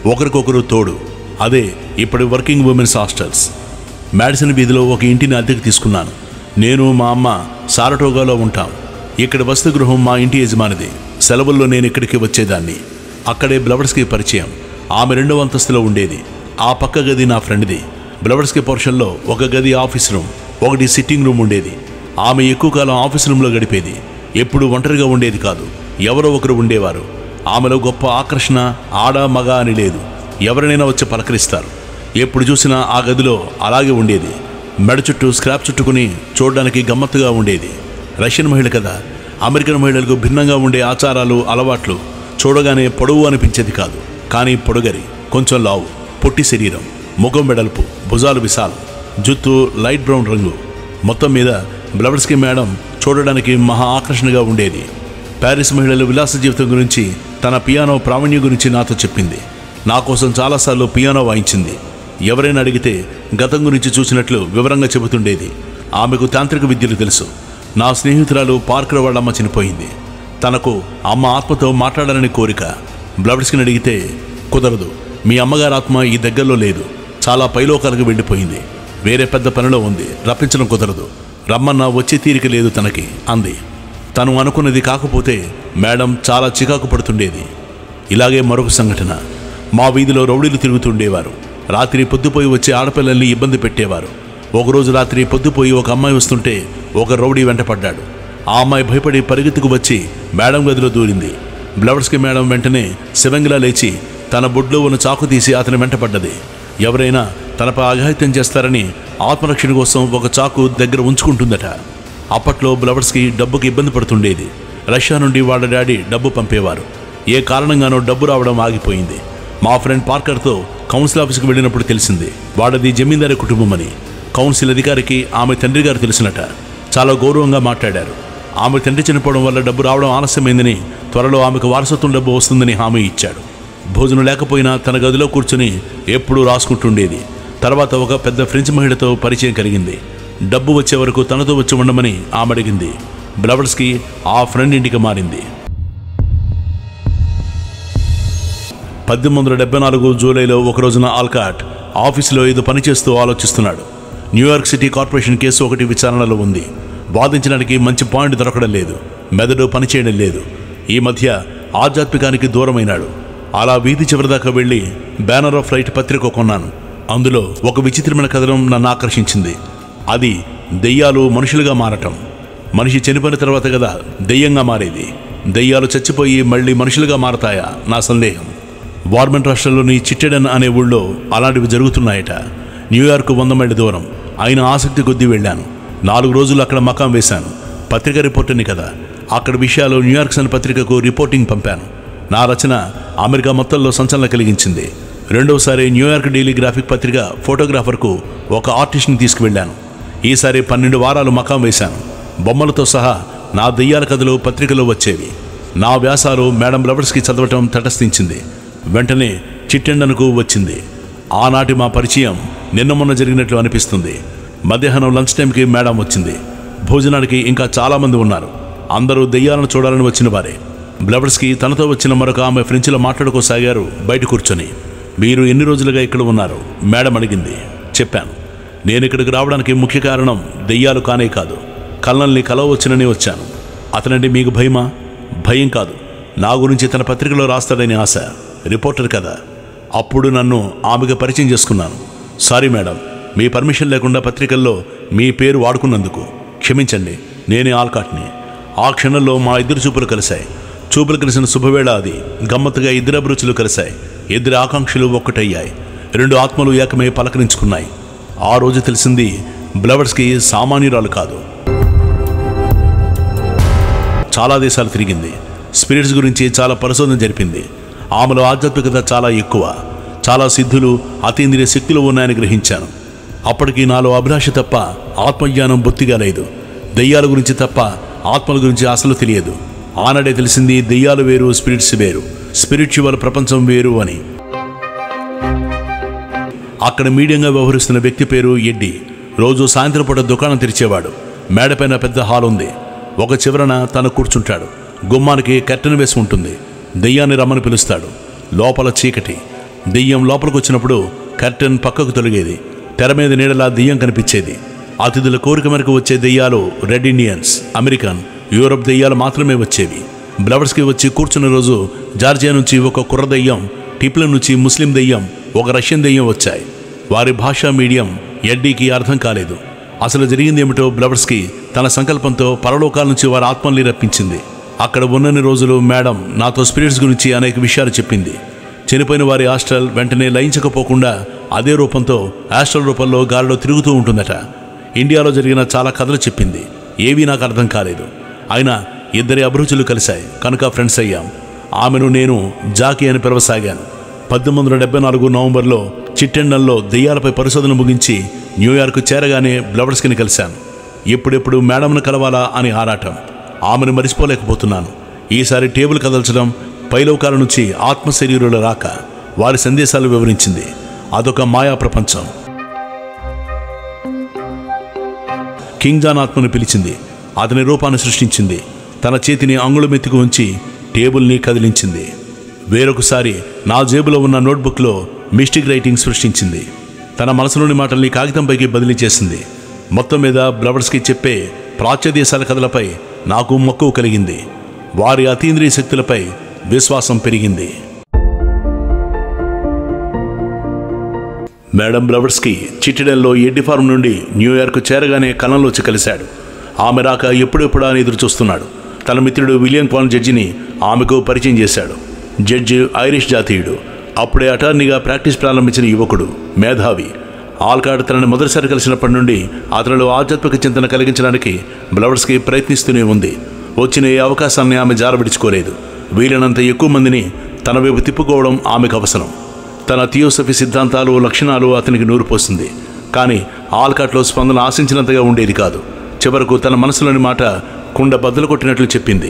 ఒకరికొకరు తోడు అదే ఇప్పటి వర్కింగ్ ఉమెన్స్ హాస్టల్స్ మ్యాడిసన్ వీధిలో ఒక ఇంటిని అద్దెకు తీసుకున్నాను నేను మా అమ్మ సారటోగాలో ఉంటాం ఇక్కడ వసతి గృహం మా ఇంటి యజమానిది సెలవుల్లో నేను ఇక్కడికి వచ్చేదాన్ని అక్కడే బ్లవర్స్కి పరిచయం ఆమె రెండవ అంతస్తులో ఉండేది ఆ పక్క గది నా ఫ్రెండ్ది బ్లవర్స్కి పోర్షన్లో ఒక గది ఆఫీస్ రూమ్ ఒకటి సిట్టింగ్ రూమ్ ఉండేది ఆమె ఎక్కువ కాలం ఆఫీస్ రూమ్లో గడిపేది ఎప్పుడు ఒంటరిగా ఉండేది కాదు ఎవరో ఒకరు ఉండేవారు ఆమెలో గొప్ప ఆకర్షణ ఆడ మగ అని లేదు ఎవరినైనా వచ్చి పలకరిస్తారు ఎప్పుడు చూసినా ఆ గదిలో అలాగే ఉండేది మెడ చుట్టూ స్క్రాప్ చుట్టుకుని చూడడానికి గమ్మత్తుగా ఉండేది రష్యన్ మహిళ కదా అమెరికన్ మహిళలకు భిన్నంగా ఉండే ఆచారాలు అలవాట్లు చూడగానే పొడవు అనిపించేది కాదు కానీ పొడుగరి కొంచెం లావు పొట్టి శరీరం ముఖం వెడల్పు భుజాలు విశాలం జుత్తు లైట్ బ్రౌన్ రంగు మొత్తం మీద బ్లవర్స్కి మేడం చూడడానికి మహా ఆకర్షణగా ఉండేది ప్యారిస్ మహిళల విలాస జీవితం గురించి తన పియానో ప్రావీణ్యం గురించి నాతో చెప్పింది నా కోసం చాలాసార్లు పియానో వాయించింది ఎవరైనా అడిగితే గతం గురించి చూసినట్లు వివరంగా చెబుతుండేది ఆమెకు తాంత్రిక విద్యలు తెలుసు నా స్నేహితురాలు పార్కర్ వాళ్ళమ్మ చనిపోయింది తనకు అమ్మ ఆత్మతో మాట్లాడాలని కోరిక బ్లవర్స్కిని అడిగితే కుదరదు మీ అమ్మగారి ఆత్మ ఈ దగ్గరలో లేదు చాలా పైలోకాలకు వెళ్ళిపోయింది వేరే పెద్ద పనిలో ఉంది రప్పించడం కుదరదు రమ్మన్నా వచ్చే తీరిక లేదు తనకి అంది తను అనుకున్నది కాకపోతే మేడం చాలా చికాకు పడుతుండేది ఇలాగే మరొక సంఘటన మా వీధిలో రౌడీలు తిరుగుతుండేవారు రాత్రి పొద్దుపోయి వచ్చే ఆడపిల్లల్ని ఇబ్బంది పెట్టేవారు ఒకరోజు రాత్రి పొద్దుపోయి ఒక అమ్మాయి వస్తుంటే ఒక రౌడీ వెంటపడ్డాడు ఆ అమ్మాయి భయపడి పరిగెత్తుకు వచ్చి మేడం గదిలో దూరింది బ్లవర్స్కి మేడం వెంటనే శివంగిలా లేచి తన బొడ్లో ఉన్న చాకు తీసి అతని వెంటపడ్డది ఎవరైనా తనపై అఘాయిత్యం చేస్తారని ఆత్మరక్షణ కోసం ఒక చాకు దగ్గర ఉంచుకుంటుందట అప్పట్లో బ్లవర్స్కి డబ్బుకి ఇబ్బంది పడుతుండేది రష్యా నుండి వాళ్ళ డాడీ డబ్బు పంపేవారు ఏ కారణంగానో డబ్బు రావడం ఆగిపోయింది మా ఫ్రెండ్ పార్కర్తో కౌన్సిల్ ఆఫీస్కి వెళ్ళినప్పుడు తెలిసింది వాడది జమీందారి కుటుంబం అని కౌన్సిల్ అధికారికి ఆమె తండ్రి గారు తెలిసినట చాలా గౌరవంగా మాట్లాడారు ఆమె తండ్రి చనిపోవడం వల్ల డబ్బు రావడం ఆలస్యమైందని త్వరలో ఆమెకు వారసత్వం డబ్బు వస్తుందని హామీ ఇచ్చాడు భోజనం లేకపోయినా తన గదిలో కూర్చుని ఎప్పుడూ రాసుకుంటుండేది తర్వాత ఒక పెద్ద ఫ్రెంచ్ మహిళతో పరిచయం కలిగింది డబ్బు వచ్చే వరకు తనతో వచ్చి ఉండమని ఆమె అడిగింది బ్లవర్స్కి ఆ ఫ్రెండ్ ఇంటికి మారింది పద్దెనిమిది వందల డెబ్బై నాలుగు జూలైలో ఒక రోజున ఆల్కాట్ ఆఫీసులో ఏదో పనిచేస్తూ ఆలోచిస్తున్నాడు న్యూయార్క్ సిటీ కార్పొరేషన్ కేసు ఒకటి విచారణలో ఉంది వాదించడానికి మంచి పాయింట్ దొరకడం లేదు మెదడు పనిచేయడం లేదు ఈ మధ్య ఆధ్యాత్మికానికి దూరమైనాడు అలా వీధి చివరిదాకా వెళ్ళి బ్యానర్ ఆఫ్ రైట్ పత్రిక కొన్నాను అందులో ఒక విచిత్రమైన కథనం నన్ను ఆకర్షించింది అది దెయ్యాలు మనుషులుగా మారటం మనిషి చనిపోయిన తర్వాత కదా దెయ్యంగా మారేది దెయ్యాలు చచ్చిపోయి మళ్ళీ మనుషులుగా మారతాయా నా సందేహం వార్మెంట్ రాష్ట్రంలోని చిట్టెడన్ అనే ఊళ్ళో అలాంటివి జరుగుతున్నాయట న్యూయార్క్ వంద మైళ్ళ దూరం అయిన ఆసక్తి కొద్దీ వెళ్ళాను నాలుగు రోజులు అక్కడ మకాం వేశాను పత్రిక రిపోర్టర్ని కదా అక్కడ విషయాలు న్యూయార్క్ సన్ పత్రికకు రిపోర్టింగ్ పంపాను నా రచన అమెరికా మొత్తంలో సంచలనం కలిగించింది రెండవసారి న్యూయార్క్ డైలీ గ్రాఫిక్ పత్రిక ఫోటోగ్రాఫర్కు ఒక ఆర్టిస్ట్ని తీసుకువెళ్ళాను ఈసారి పన్నెండు వారాలు మకాం వేశాను బొమ్మలతో సహా నా దెయ్యాల కథలు పత్రికలో వచ్చేవి నా వ్యాసాలు మేడం లవర్స్కి చదవటం తటస్థించింది వెంటనే చిట్టెండనుకు వచ్చింది ఆనాటి మా పరిచయం నిన్న మొన్న జరిగినట్లు అనిపిస్తుంది మధ్యాహ్నం లంచ్ టైంకి మేడం వచ్చింది భోజనానికి ఇంకా చాలామంది ఉన్నారు అందరూ దెయ్యాలను చూడాలని వచ్చిన వారే బ్లవర్స్కి తనతో వచ్చిన మరొక ఆమె ఫ్రెంచ్లో మాట్లాడుకోసాగారు బయట కూర్చొని మీరు ఎన్ని రోజులుగా ఇక్కడ ఉన్నారు మేడం అడిగింది చెప్పాను నేను ఇక్కడికి రావడానికి ముఖ్య కారణం దెయ్యాలు కానే కాదు కళ్ళల్ని కలవచ్చునని వచ్చాను అతనంటే మీకు భయమా భయం కాదు నా గురించి తన పత్రికలో రాస్తాడని ఆశ రిపోర్టర్ కదా అప్పుడు నన్ను ఆమెకు పరిచయం చేసుకున్నాను సారీ మేడం మీ పర్మిషన్ లేకుండా పత్రికల్లో మీ పేరు వాడుకున్నందుకు క్షమించండి నేనే ఆల్కాట్ని ఆ క్షణంలో మా ఇద్దరు చూపులు కలిశాయి చూపులు కలిసిన శుభవేళ అది గమ్మత్తుగా ఇద్దరు అభిరుచులు కలిశాయి ఇద్దరి ఆకాంక్షలు ఒక్కటయ్యాయి రెండు ఆత్మలు ఏకమై పలకరించుకున్నాయి ఆ రోజు తెలిసింది బ్లవర్స్కి సామాన్యురాలు కాదు చాలా దేశాలు తిరిగింది స్పిరిట్స్ గురించి చాలా పరిశోధన జరిపింది ఆమెలో ఆధ్యాత్మికత చాలా ఎక్కువ చాలా సిద్ధులు అతీంద్రియ శక్తులు ఉన్నాయని గ్రహించాను అప్పటికి నాలో అభిలాష తప్ప ఆత్మజ్ఞానం బొత్తిగా లేదు దెయ్యాల గురించి తప్ప ఆత్మల గురించి అసలు తెలియదు ఆనాడే తెలిసింది దెయ్యాలు వేరు స్పిరిట్స్ వేరు స్పిరిచువల్ ప్రపంచం వేరు అని అక్కడ మీడియంగా వ్యవహరిస్తున్న వ్యక్తి పేరు ఎడ్డి రోజు సాయంత్రం పూట దుకాణం తెరిచేవాడు మేడపైన పెద్ద హాల్ ఉంది ఒక చివరన తను కూర్చుంటాడు గుమ్మానికి కట్టెన వేసి ఉంటుంది దెయ్యాన్ని రమ్మని పిలుస్తాడు లోపల చీకటి దెయ్యం లోపలికి వచ్చినప్పుడు కర్టెన్ పక్కకు తొలగేది తెర మీద నీడలా దెయ్యం కనిపించేది అతిథుల కోరిక మేరకు వచ్చే దెయ్యాలు రెడ్ ఇండియన్స్ అమెరికన్ యూరప్ దెయ్యాలు మాత్రమే వచ్చేవి బ్లవర్స్కి వచ్చి కూర్చున్న రోజు జార్జియా నుంచి ఒక కుర్ర దెయ్యం టిప్ల నుంచి ముస్లిం దెయ్యం ఒక రష్యన్ దెయ్యం వచ్చాయి వారి భాషా మీడియం ఎడ్డీకి అర్థం కాలేదు అసలు జరిగిందేమిటో బ్లవర్స్కి తన సంకల్పంతో పరలోకాల నుంచి వారి ఆత్మల్ని రప్పించింది అక్కడ ఉన్నన్ని రోజులు మేడం నాతో స్పిరిట్స్ గురించి అనేక విషయాలు చెప్పింది చనిపోయిన వారి హాస్టల్ వెంటనే లయించకపోకుండా అదే రూపంతో హాస్టల్ రూపంలో గాలిలో తిరుగుతూ ఉంటుందట ఇండియాలో జరిగిన చాలా కథలు చెప్పింది ఏవీ నాకు అర్థం కాలేదు అయినా ఇద్దరి అభిరుచులు కలిశాయి కనుక ఫ్రెండ్స్ అయ్యాం ఆమెను నేను జాకీ అని పిలవసాగాను పద్దెనిమిది వందల డెబ్బై నాలుగు నవంబర్లో చిట్టెండంలో దెయ్యాలపై పరిశోధన ముగించి న్యూయార్క్ చేరగానే బ్లవర్స్కిని కలిశాను ఎప్పుడెప్పుడు మేడంను కలవాలా అని ఆరాటం ఆమెను మరిచిపోలేకపోతున్నాను ఈసారి టేబుల్ కదల్చడం పైలోకాల నుంచి ఆత్మ శరీరుల రాక వారి సందేశాలు వివరించింది అదొక మాయా ప్రపంచం కింగ్ జాన్ ఆత్మను పిలిచింది అతని రూపాన్ని సృష్టించింది తన చేతిని అంగుళమెత్తుకు ఉంచి టేబుల్ని కదిలించింది వేరొకసారి నా జేబులో ఉన్న నోట్బుక్లో మిస్టిక్ రైటింగ్ సృష్టించింది తన మనసులోని మాటల్ని కాగితంపైకి బదిలీ చేసింది మొత్తం మీద బ్లవర్స్కి చెప్పే ప్రాచ్య దేశాల కథలపై నాకు మక్కువ కలిగింది వారి అతీంద్రియ శక్తులపై విశ్వాసం పెరిగింది మేడం బ్లవర్స్కి చిట్టిడల్లో ఎడ్డి ఫార్మ్ నుండి న్యూయార్క్ చేరగానే కలంలోచి కలిశాడు ఆమె రాక ఎప్పుడెప్పుడా అని ఎదురు చూస్తున్నాడు తన మిత్రుడు విలియం పాన్ జడ్జిని ఆమెకు పరిచయం చేశాడు జడ్జి ఐరిష్ జాతీయుడు అప్పుడే అటార్నీగా ప్రాక్టీస్ ప్రారంభించిన యువకుడు మేధావి ఆల్కాడ్ తనని మొదటిసారి కలిసినప్పటి నుండి అతనిలో ఆధ్యాత్మిక చింతన కలిగించడానికి బ్లవర్స్కి ప్రయత్నిస్తూనే ఉంది వచ్చిన ఏ అవకాశాన్ని ఆమె జారబిడుచుకోలేదు వీలైనంత ఎక్కువ మందిని తన వైపు తిప్పుకోవడం ఆమెకు అవసరం తన థియోసఫీ సిద్ధాంతాలు లక్షణాలు అతనికి నూరుపోసింది కానీ ఆల్కాట్లో స్పందన ఆశించినంతగా ఉండేది కాదు చివరకు తన మనసులోని మాట కుండ బద్దలు కొట్టినట్లు చెప్పింది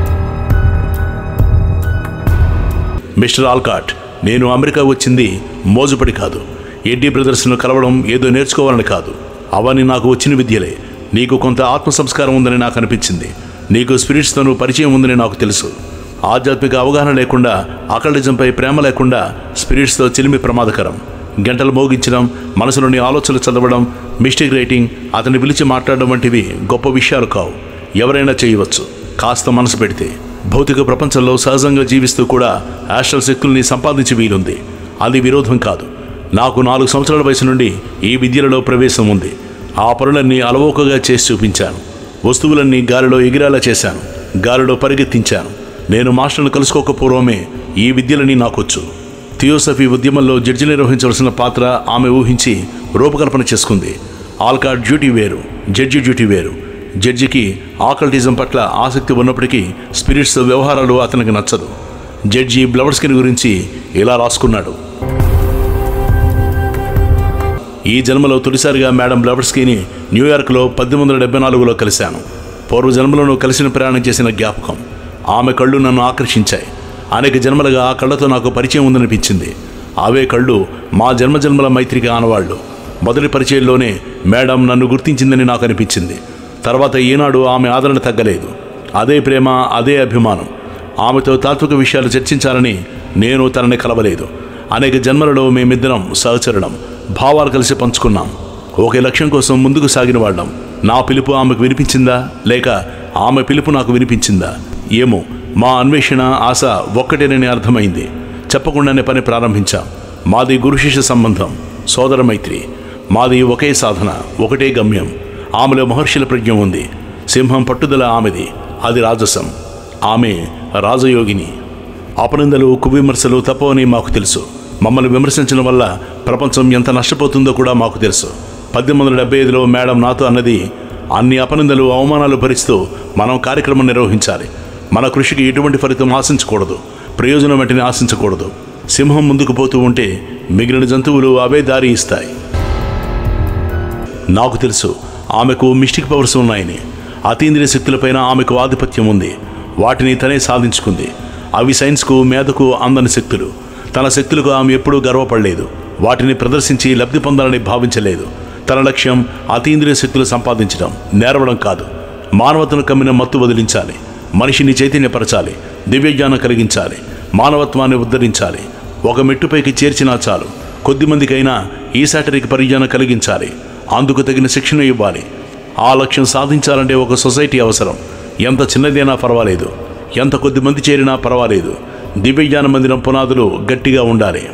మిస్టర్ ఆల్కాట్ నేను అమెరికా వచ్చింది మోజుపడి కాదు ఎడ్డీ బ్రదర్స్ను కలవడం ఏదో నేర్చుకోవాలని కాదు అవన్నీ నాకు వచ్చిన విద్యలే నీకు కొంత ఆత్మ సంస్కారం ఉందని నాకు అనిపించింది నీకు స్పిరిట్స్తోనూ పరిచయం ఉందని నాకు తెలుసు ఆధ్యాత్మిక అవగాహన లేకుండా అకల్టిజంపై ప్రేమ లేకుండా స్పిరిట్స్తో చిలిమి ప్రమాదకరం గంటలు మోగించడం మనసులోని ఆలోచనలు చదవడం మిస్టేక్ రైటింగ్ అతన్ని పిలిచి మాట్లాడడం వంటివి గొప్ప విషయాలు కావు ఎవరైనా చేయవచ్చు కాస్త మనసు పెడితే భౌతిక ప్రపంచంలో సహజంగా జీవిస్తూ కూడా యాస్ట్రల్ శక్తుల్ని సంపాదించి వీలుంది అది విరోధం కాదు నాకు నాలుగు సంవత్సరాల వయసు నుండి ఈ విద్యలలో ప్రవేశం ఉంది ఆ పనులన్నీ అలవోకగా చేసి చూపించాను వస్తువులన్నీ గాలిలో ఎగిరేలా చేశాను గాలిలో పరిగెత్తించాను నేను మాస్టర్ను కలుసుకోక పూర్వమే ఈ విద్యలని నాకొచ్చు థియోసఫీ ఉద్యమంలో జడ్జి నిర్వహించవలసిన పాత్ర ఆమె ఊహించి రూపకల్పన చేసుకుంది ఆల్కాట్ డ్యూటీ వేరు జడ్జి డ్యూటీ వేరు జడ్జికి ఆకల్టిజం పట్ల ఆసక్తి ఉన్నప్పటికీ స్పిరిట్స్ వ్యవహారాలు అతనికి నచ్చదు జడ్జి బ్లవర్స్కిన్ గురించి ఇలా రాసుకున్నాడు ఈ జన్మలో తొలిసారిగా మేడం బ్లవర్స్కీని న్యూయార్క్లో పద్దెనిమిది వందల డెబ్బై నాలుగులో కలిశాను పూర్వ జన్మలను కలిసిన ప్రయాణం చేసిన జ్ఞాపకం ఆమె కళ్ళు నన్ను ఆకర్షించాయి అనేక జన్మలుగా ఆ కళ్ళతో నాకు పరిచయం ఉందనిపించింది అవే కళ్ళు మా జన్మజన్మల మైత్రికి ఆనవాళ్ళు మొదటి పరిచయంలోనే మేడం నన్ను గుర్తించిందని నాకు అనిపించింది తర్వాత ఈనాడు ఆమె ఆదరణ తగ్గలేదు అదే ప్రేమ అదే అభిమానం ఆమెతో తాత్విక విషయాలు చర్చించాలని నేను తనని కలవలేదు అనేక జన్మలలో మేమిద్దరం సహచరణం భావాలు కలిసి పంచుకున్నాం ఒకే లక్ష్యం కోసం ముందుకు సాగిన వాళ్ళం నా పిలుపు ఆమెకు వినిపించిందా లేక ఆమె పిలుపు నాకు వినిపించిందా ఏమో మా అన్వేషణ ఆశ ఒక్కటేనని అర్థమైంది చెప్పకుండానే పని ప్రారంభించాం మాది గురు శిష్య సంబంధం సోదర మైత్రి మాది ఒకే సాధన ఒకటే గమ్యం ఆమెలో మహర్షుల ప్రజ్ఞ ఉంది సింహం పట్టుదల ఆమెది అది రాజసం ఆమె రాజయోగిని అపనిందలు కువిమర్శలు తప్పవని మాకు తెలుసు మమ్మల్ని విమర్శించడం వల్ల ప్రపంచం ఎంత నష్టపోతుందో కూడా మాకు తెలుసు పద్దెనిమిది వందల డెబ్బై ఐదులో మేడం నాతో అన్నది అన్ని అపనిందలు అవమానాలు భరిస్తూ మనం కార్యక్రమం నిర్వహించాలి మన కృషికి ఎటువంటి ఫలితం ఆశించకూడదు ప్రయోజనం వెంటనే ఆశించకూడదు సింహం ముందుకు పోతూ ఉంటే మిగిలిన జంతువులు అవే దారి ఇస్తాయి నాకు తెలుసు ఆమెకు మిస్టిక్ పవర్స్ ఉన్నాయని అతీంద్రియ శక్తులపైన ఆమెకు ఆధిపత్యం ఉంది వాటిని తనే సాధించుకుంది అవి సైన్స్కు మేధకు అందని శక్తులు తన శక్తులకు ఆమె ఎప్పుడూ గర్వపడలేదు వాటిని ప్రదర్శించి లబ్ధి పొందాలని భావించలేదు తన లక్ష్యం అతీంద్రియ శక్తులు సంపాదించడం నేరవడం కాదు మానవతను కమ్మిన మత్తు వదిలించాలి మనిషిని చైతన్యపరచాలి దివ్యజ్ఞానం కలిగించాలి మానవత్వాన్ని ఉద్ధరించాలి ఒక మెట్టుపైకి చేర్చినా చాలు కొద్దిమందికైనా ఈ సాటరీకి పరిజ్ఞానం కలిగించాలి అందుకు తగిన శిక్షణ ఇవ్వాలి ఆ లక్ష్యం సాధించాలంటే ఒక సొసైటీ అవసరం ఎంత చిన్నదైనా పర్వాలేదు ఎంత కొద్ది మంది చేరినా పర్వాలేదు దివ్యజ్ఞాన మందిరం పునాదులు గట్టిగా ఉండాలి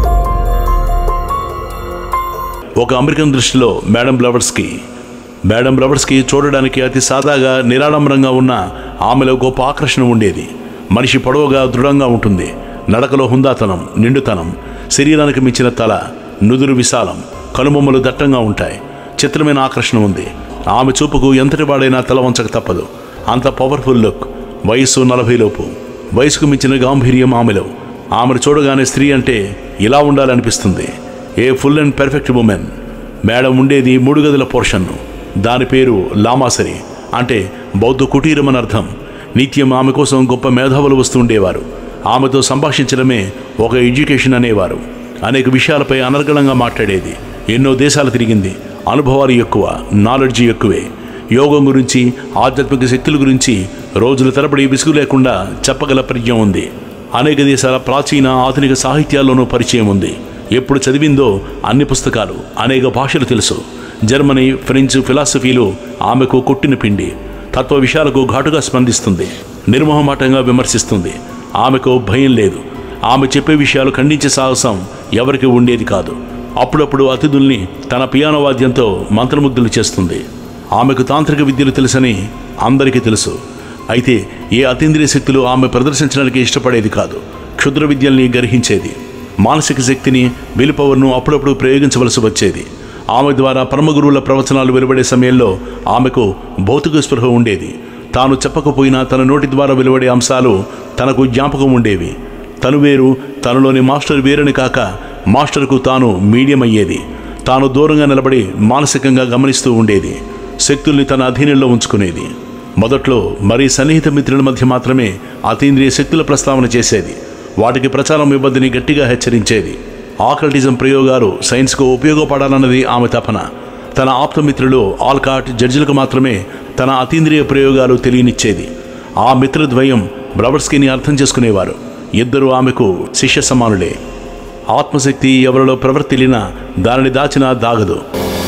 ఒక అమెరికన్ దృష్టిలో మేడం బ్లవర్స్కి మేడం బ్లవర్స్కి చూడడానికి అతి సాదాగా నిరాడంబరంగా ఉన్న ఆమెలో గొప్ప ఆకర్షణ ఉండేది మనిషి పొడవుగా దృఢంగా ఉంటుంది నడకలో హుందాతనం నిండుతనం శరీరానికి మించిన తల నుదురు విశాలం కనుబొమ్మలు దట్టంగా ఉంటాయి చిత్రమైన ఆకర్షణ ఉంది ఆమె చూపుకు ఎంతటి వాడైనా తల వంచక తప్పదు అంత పవర్ఫుల్ లుక్ వయస్సు నలభైలోపు వయసుకు మించిన గాంభీర్యం ఆమెలో ఆమెను చూడగానే స్త్రీ అంటే ఇలా ఉండాలనిపిస్తుంది a full and perfect women madam ఉండేది మూడు గదుల పోర్షన్ను దాని పేరు లామాసరి అంటే బౌద్ధ కుటీరం అని అర్థం నిత్యం ఆమె కోసం గొప్ప మేధావులు వస్తూ ఉండేవారు ఆమెతో సంభాషించడమే ఒక ఎడ్యుకేషన్ అనేవారు అనేక విషయాలపై అనర్గళంగా మాట్లాడేది ఎన్నో దేశాలు తిరిగింది అనుభవాలు ఎక్కువ నాలెడ్జి ఎక్కువే యోగం గురించి ఆధ్యాత్మిక శక్తుల గురించి రోజుల తరబడి విసుగు లేకుండా చెప్పగల పరిజ్ఞం ఉంది అనేక దేశాల ప్రాచీన ఆధునిక సాహిత్యాల్లోనూ పరిచయం ఉంది ఎప్పుడు చదివిందో అన్ని పుస్తకాలు అనేక భాషలు తెలుసు జర్మనీ ఫ్రెంచ్ ఫిలాసఫీలు ఆమెకు కొట్టిన పిండి తత్వ విషయాలకు ఘాటుగా స్పందిస్తుంది నిర్మోహమాటంగా విమర్శిస్తుంది ఆమెకు భయం లేదు ఆమె చెప్పే విషయాలు ఖండించే సాహసం ఎవరికి ఉండేది కాదు అప్పుడప్పుడు అతిథుల్ని తన పియానో వాద్యంతో మంత్రముగ్ధులు చేస్తుంది ఆమెకు తాంత్రిక విద్యలు తెలుసని అందరికీ తెలుసు అయితే ఏ అతీంద్రియ శక్తులు ఆమె ప్రదర్శించడానికి ఇష్టపడేది కాదు క్షుద్ర విద్యల్ని గ్రహించేది మానసిక శక్తిని విలుపవర్ను అప్పుడప్పుడు ప్రయోగించవలసి వచ్చేది ఆమె ద్వారా పరమగురువుల ప్రవచనాలు వెలువడే సమయంలో ఆమెకు భౌతిక స్పృహ ఉండేది తాను చెప్పకపోయినా తన నోటి ద్వారా వెలువడే అంశాలు తనకు జ్ఞాపకం ఉండేవి తను వేరు తనలోని మాస్టర్ వేరని కాక మాస్టర్కు తాను మీడియం అయ్యేది తాను దూరంగా నిలబడి మానసికంగా గమనిస్తూ ఉండేది శక్తుల్ని తన అధీనంలో ఉంచుకునేది మొదట్లో మరీ సన్నిహిత మిత్రుల మధ్య మాత్రమే అతీంద్రియ శక్తుల ప్రస్తావన చేసేది వాటికి ప్రచారం ఇవ్వద్దని గట్టిగా హెచ్చరించేది ఆకల్టిజం ప్రయోగాలు సైన్స్కు ఉపయోగపడాలన్నది ఆమె తపన తన ఆప్తమిత్రులు ఆల్కాట్ జడ్జిలకు మాత్రమే తన అతీంద్రియ ప్రయోగాలు తెలియనిచ్చేది ఆ మిత్రద్వయం బ్రవర్స్కీని అర్థం చేసుకునేవారు ఇద్దరు ఆమెకు శిష్య సమానులే ఆత్మశక్తి ఎవరిలో ప్రవర్తిల్లినా దానిని దాచినా దాగదు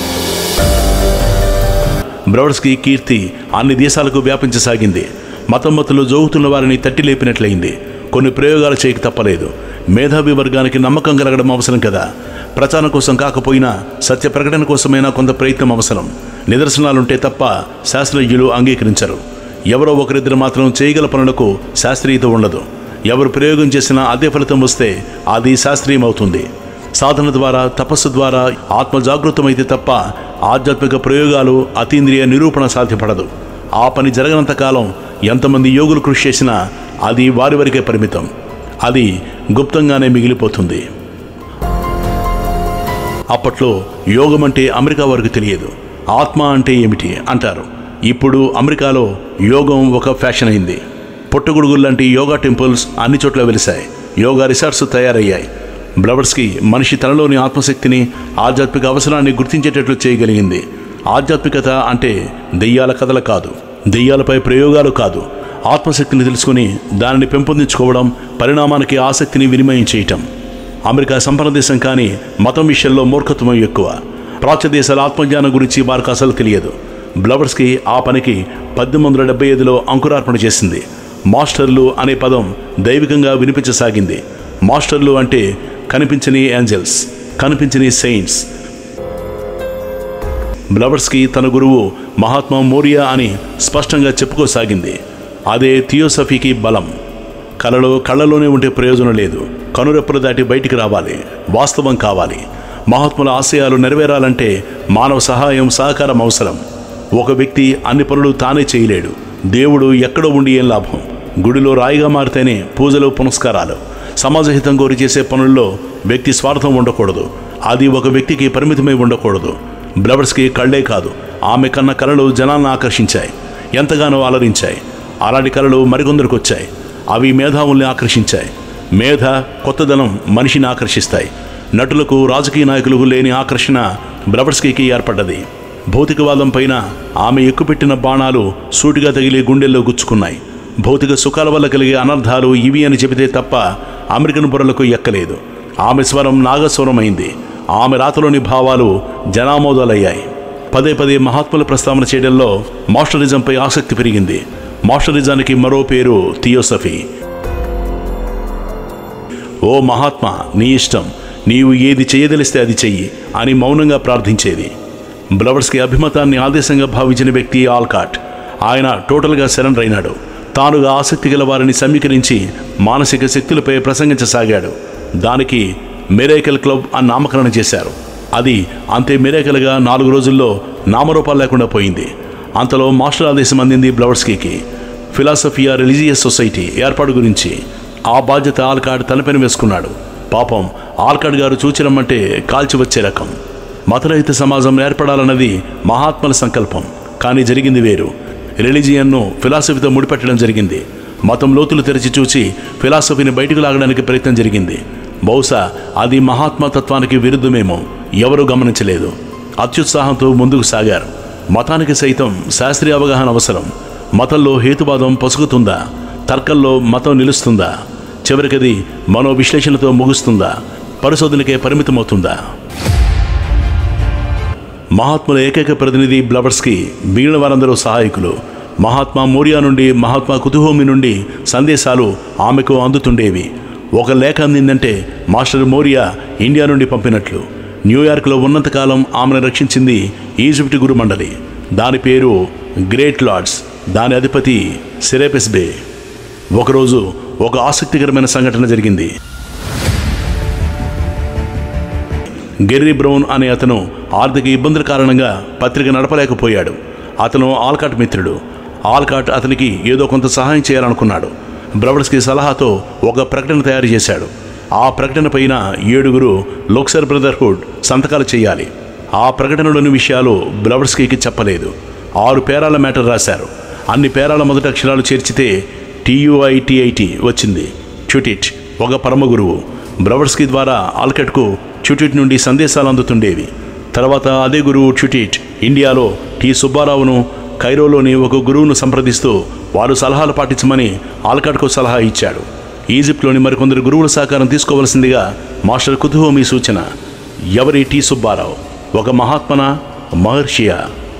బ్రవర్స్కి కీర్తి అన్ని దేశాలకు వ్యాపించసాగింది మతమ్మతులు జోగుతున్న వారిని తట్టి లేపినట్లయింది కొన్ని ప్రయోగాలు చేయక తప్పలేదు మేధావి వర్గానికి నమ్మకం కలగడం అవసరం కదా ప్రచారం కోసం కాకపోయినా సత్య ప్రకటన కోసమైనా కొంత ప్రయత్నం అవసరం నిదర్శనాలుంటే తప్ప శాస్త్రజ్ఞులు అంగీకరించరు ఎవరో ఒకరిద్దరు మాత్రం చేయగల పనులకు శాస్త్రీయత ఉండదు ఎవరు ప్రయోగం చేసినా అదే ఫలితం వస్తే అది శాస్త్రీయమవుతుంది సాధన ద్వారా తపస్సు ద్వారా ఆత్మ జాగృతమైతే తప్ప ఆధ్యాత్మిక ప్రయోగాలు అతీంద్రియ నిరూపణ సాధ్యపడదు ఆ పని జరగనంత కాలం ఎంతమంది యోగులు కృషి చేసినా అది వారి వరకే పరిమితం అది గుప్తంగానే మిగిలిపోతుంది అప్పట్లో యోగం అంటే అమెరికా వరకు తెలియదు ఆత్మ అంటే ఏమిటి అంటారు ఇప్పుడు అమెరికాలో యోగం ఒక ఫ్యాషన్ అయింది పుట్టగొడుగులు లాంటి యోగా టెంపుల్స్ అన్ని చోట్ల వెలిశాయి యోగా రిసార్ట్స్ తయారయ్యాయి బ్లవర్స్కి మనిషి తనలోని ఆత్మశక్తిని ఆధ్యాత్మిక అవసరాన్ని గుర్తించేటట్లు చేయగలిగింది ఆధ్యాత్మికత అంటే దెయ్యాల కథలు కాదు దెయ్యాలపై ప్రయోగాలు కాదు ఆత్మశక్తిని తెలుసుకుని దానిని పెంపొందించుకోవడం పరిణామానికి ఆసక్తిని వినిమయం చేయటం అమెరికా సంపన్న దేశం కానీ మతం విషయంలో మూర్ఖత్వం ఎక్కువ ప్రాచ్య దేశాల ఆత్మజ్ఞానం గురించి వారికి అసలు తెలియదు బ్లవర్స్కి ఆ పనికి పద్దెనిమిది వందల డెబ్బై ఐదులో అంకురార్పణ చేసింది మాస్టర్లు అనే పదం దైవికంగా వినిపించసాగింది మాస్టర్లు అంటే కనిపించని ఏంజల్స్ కనిపించని సెయింట్స్ బ్లవర్స్కి తన గురువు మహాత్మా మోరియా అని స్పష్టంగా చెప్పుకోసాగింది అదే థియోసఫీకి బలం కళలో కళ్ళలోనే ఉంటే ప్రయోజనం లేదు కనురెప్పలు దాటి బయటికి రావాలి వాస్తవం కావాలి మహాత్ముల ఆశయాలు నెరవేరాలంటే మానవ సహాయం సహకారం అవసరం ఒక వ్యక్తి అన్ని పనులు తానే చేయలేడు దేవుడు ఎక్కడో ఉండి ఏం లాభం గుడిలో రాయిగా మారితేనే పూజలు పునస్కారాలు సమాజహితం కోరి చేసే పనుల్లో వ్యక్తి స్వార్థం ఉండకూడదు అది ఒక వ్యక్తికి పరిమితమై ఉండకూడదు బ్లవర్స్కి కళ్ళే కాదు ఆమె కన్న కళలు జనాలను ఆకర్షించాయి ఎంతగానో అలరించాయి అలాంటి కళలు మరికొందరికి వచ్చాయి అవి మేధావుల్ని ఆకర్షించాయి మేధ కొత్తదనం మనిషిని ఆకర్షిస్తాయి నటులకు రాజకీయ నాయకులకు లేని ఆకర్షణ బ్లవర్స్కీకి ఏర్పడ్డది భౌతికవాదం పైన ఆమె ఎక్కుపెట్టిన బాణాలు సూటిగా తగిలి గుండెల్లో గుచ్చుకున్నాయి భౌతిక సుఖాల వల్ల కలిగే అనర్థాలు ఇవి అని చెబితే తప్ప అమెరికన్ బుర్రలకు ఎక్కలేదు ఆమె స్వరం నాగస్వరమైంది ఆమె రాతలోని భావాలు జనామోదాలయ్యాయి పదే పదే మహాత్ముల ప్రస్తావన చేయడంలో మాస్టరిజంపై ఆసక్తి పెరిగింది మాస్టరిజానికి మరో పేరు థియోసఫీ ఓ మహాత్మా నీ ఇష్టం నీవు ఏది చేయదలిస్తే అది చెయ్యి అని మౌనంగా ప్రార్థించేది బ్లవర్స్కి అభిమతాన్ని ఆదేశంగా భావించిన వ్యక్తి ఆల్కాట్ ఆయన టోటల్గా సరెండర్ అయినాడు తానుగా ఆసక్తి గల వారిని సమీకరించి మానసిక శక్తులపై ప్రసంగించసాగాడు దానికి మెరేకల్ క్లబ్ అని నామకరణం చేశారు అది అంతే మెరేకల్గా నాలుగు రోజుల్లో నామరూపాలు లేకుండా పోయింది అంతలో మాస్టర్ ఆదేశం అందింది బ్లవర్స్కీకి ఫిలాసఫియా రిలీజియస్ సొసైటీ ఏర్పాటు గురించి ఆ బాధ్యత ఆల్కాడ్ తలపైన వేసుకున్నాడు పాపం ఆల్కాడ్ గారు చూచిరమ్మంటే కాల్చి వచ్చే రకం మతరహిత సమాజం ఏర్పడాలన్నది మహాత్మల సంకల్పం కానీ జరిగింది వేరు రిలీజియన్ను ఫిలాసఫీతో ముడిపెట్టడం జరిగింది మతం లోతులు తెరిచి చూసి ఫిలాసఫీని బయటకు లాగడానికి ప్రయత్నం జరిగింది బహుశా అది మహాత్మా తత్వానికి విరుద్ధమేమో ఎవరూ గమనించలేదు అత్యుత్సాహంతో ముందుకు సాగారు మతానికి సైతం శాస్త్రీయ అవగాహన అవసరం మతంలో హేతువాదం పొసుగుతుందా తర్కంలో మతం నిలుస్తుందా చివరికది మనో విశ్లేషణతో ముగుస్తుందా పరిశోధనకే పరిమితమవుతుందా మహాత్ముల ఏకైక ప్రతినిధి బ్లవర్స్కి మిగిలిన వారందరూ సహాయకులు మహాత్మా మోరియా నుండి మహాత్మా కుతుహోమి నుండి సందేశాలు ఆమెకు అందుతుండేవి ఒక లేఖ అందిందంటే మాస్టర్ మోరియా ఇండియా నుండి పంపినట్లు న్యూయార్క్లో ఉన్నంతకాలం ఆమెను రక్షించింది ఈజిప్ట్ గురుమండలి దాని పేరు గ్రేట్ లార్డ్స్ దాని అధిపతి సిరేపెస్ బే ఒకరోజు ఒక ఆసక్తికరమైన సంఘటన జరిగింది గెర్రీ బ్రౌన్ అనే అతను ఆర్థిక ఇబ్బందుల కారణంగా పత్రిక నడపలేకపోయాడు అతను ఆల్కాట్ మిత్రుడు ఆల్కాట్ అతనికి ఏదో కొంత సహాయం చేయాలనుకున్నాడు బ్రవర్స్కి సలహాతో ఒక ప్రకటన తయారు చేశాడు ఆ ప్రకటన పైన ఏడుగురు లోక్సర్ బ్రదర్హుడ్ సంతకాలు చేయాలి ఆ ప్రకటనలోని విషయాలు బ్లవర్స్కీకి చెప్పలేదు ఆరు పేరాల మ్యాటర్ రాశారు అన్ని పేరాల మొదటి అక్షరాలు చేర్చితే టీయుఐటిఐటి వచ్చింది ట్యూటిట్ ఒక పరమ గురువు బ్రవర్స్కి ద్వారా ఆల్కట్కు ట్యూటిట్ నుండి సందేశాలు అందుతుండేవి తర్వాత అదే గురువు ట్యూటిట్ ఇండియాలో టి సుబ్బారావును కైరోలోని ఒక గురువును సంప్రదిస్తూ వారు సలహాలు పాటించమని ఆల్కట్కు సలహా ఇచ్చాడు ఈజిప్ట్లోని మరికొందరు గురువుల సహకారం తీసుకోవలసిందిగా మాస్టర్ కుతుహోమి సూచన ఎవరి టి సుబ్బారావు ఒక మహాత్మన మహర్షియా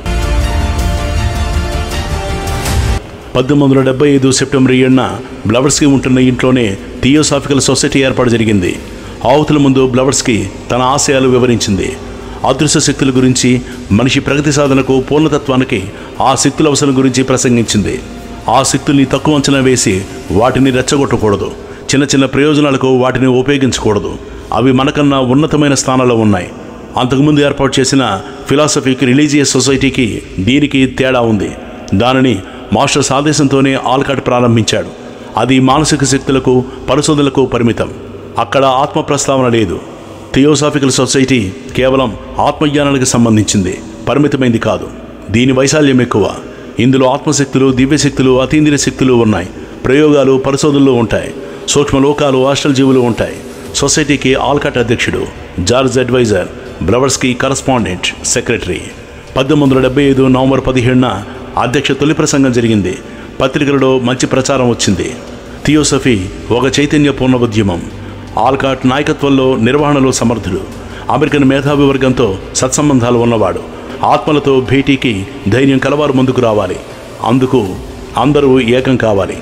పద్దెనిమిది వందల డెబ్బై ఐదు సెప్టెంబర్ ఏడున బ్లవర్స్కి ఉంటున్న ఇంట్లోనే థియోసాఫికల్ సొసైటీ ఏర్పాటు జరిగింది ఆవుతుల ముందు బ్లవర్స్కి తన ఆశయాలు వివరించింది అదృశ్య శక్తుల గురించి మనిషి ప్రగతి సాధనకు పూర్ణతత్వానికి ఆ శక్తుల అవసరం గురించి ప్రసంగించింది ఆ శక్తుల్ని తక్కువ అంచనా వేసి వాటిని రెచ్చగొట్టకూడదు చిన్న చిన్న ప్రయోజనాలకు వాటిని ఉపయోగించకూడదు అవి మనకన్నా ఉన్నతమైన స్థానాల్లో ఉన్నాయి అంతకుముందు ఏర్పాటు చేసిన ఫిలాసఫీకి రిలీజియస్ సొసైటీకి దీనికి తేడా ఉంది దానిని మాస్టర్స్ ఆదేశంతోనే ఆల్కాట్ ప్రారంభించాడు అది మానసిక శక్తులకు పరిశోధనలకు పరిమితం అక్కడ ఆత్మ ప్రస్తావన లేదు థియోసాఫికల్ సొసైటీ కేవలం ఆత్మజ్ఞానానికి సంబంధించింది పరిమితమైంది కాదు దీని వైశాల్యం ఎక్కువ ఇందులో ఆత్మశక్తులు దివ్యశక్తులు అతీంద్రియ శక్తులు ఉన్నాయి ప్రయోగాలు పరిశోధనలు ఉంటాయి సూక్ష్మలోకాలు హాస్టల్ జీవులు ఉంటాయి సొసైటీకి ఆల్కట్ అధ్యక్షుడు George adviser Blavatsky correspondent secretary పద్దెనిమిది వందల డెబ్బై ఐదు నవంబర్ పదిహేడున అధ్యక్ష తొలి ప్రసంగం జరిగింది పత్రికలలో మంచి ప్రచారం వచ్చింది థియోసఫీ ఒక చైతన్య పూర్ణ ఉద్యమం ఆల్కాట్ నాయకత్వంలో నిర్వహణలో సమర్థుడు అమెరికన్ మేధావి వర్గంతో సత్సంబంధాలు ఉన్నవాడు ఆత్మలతో భేటీకి ధైర్యం కలవారు ముందుకు రావాలి అందుకు అందరూ ఏకం కావాలి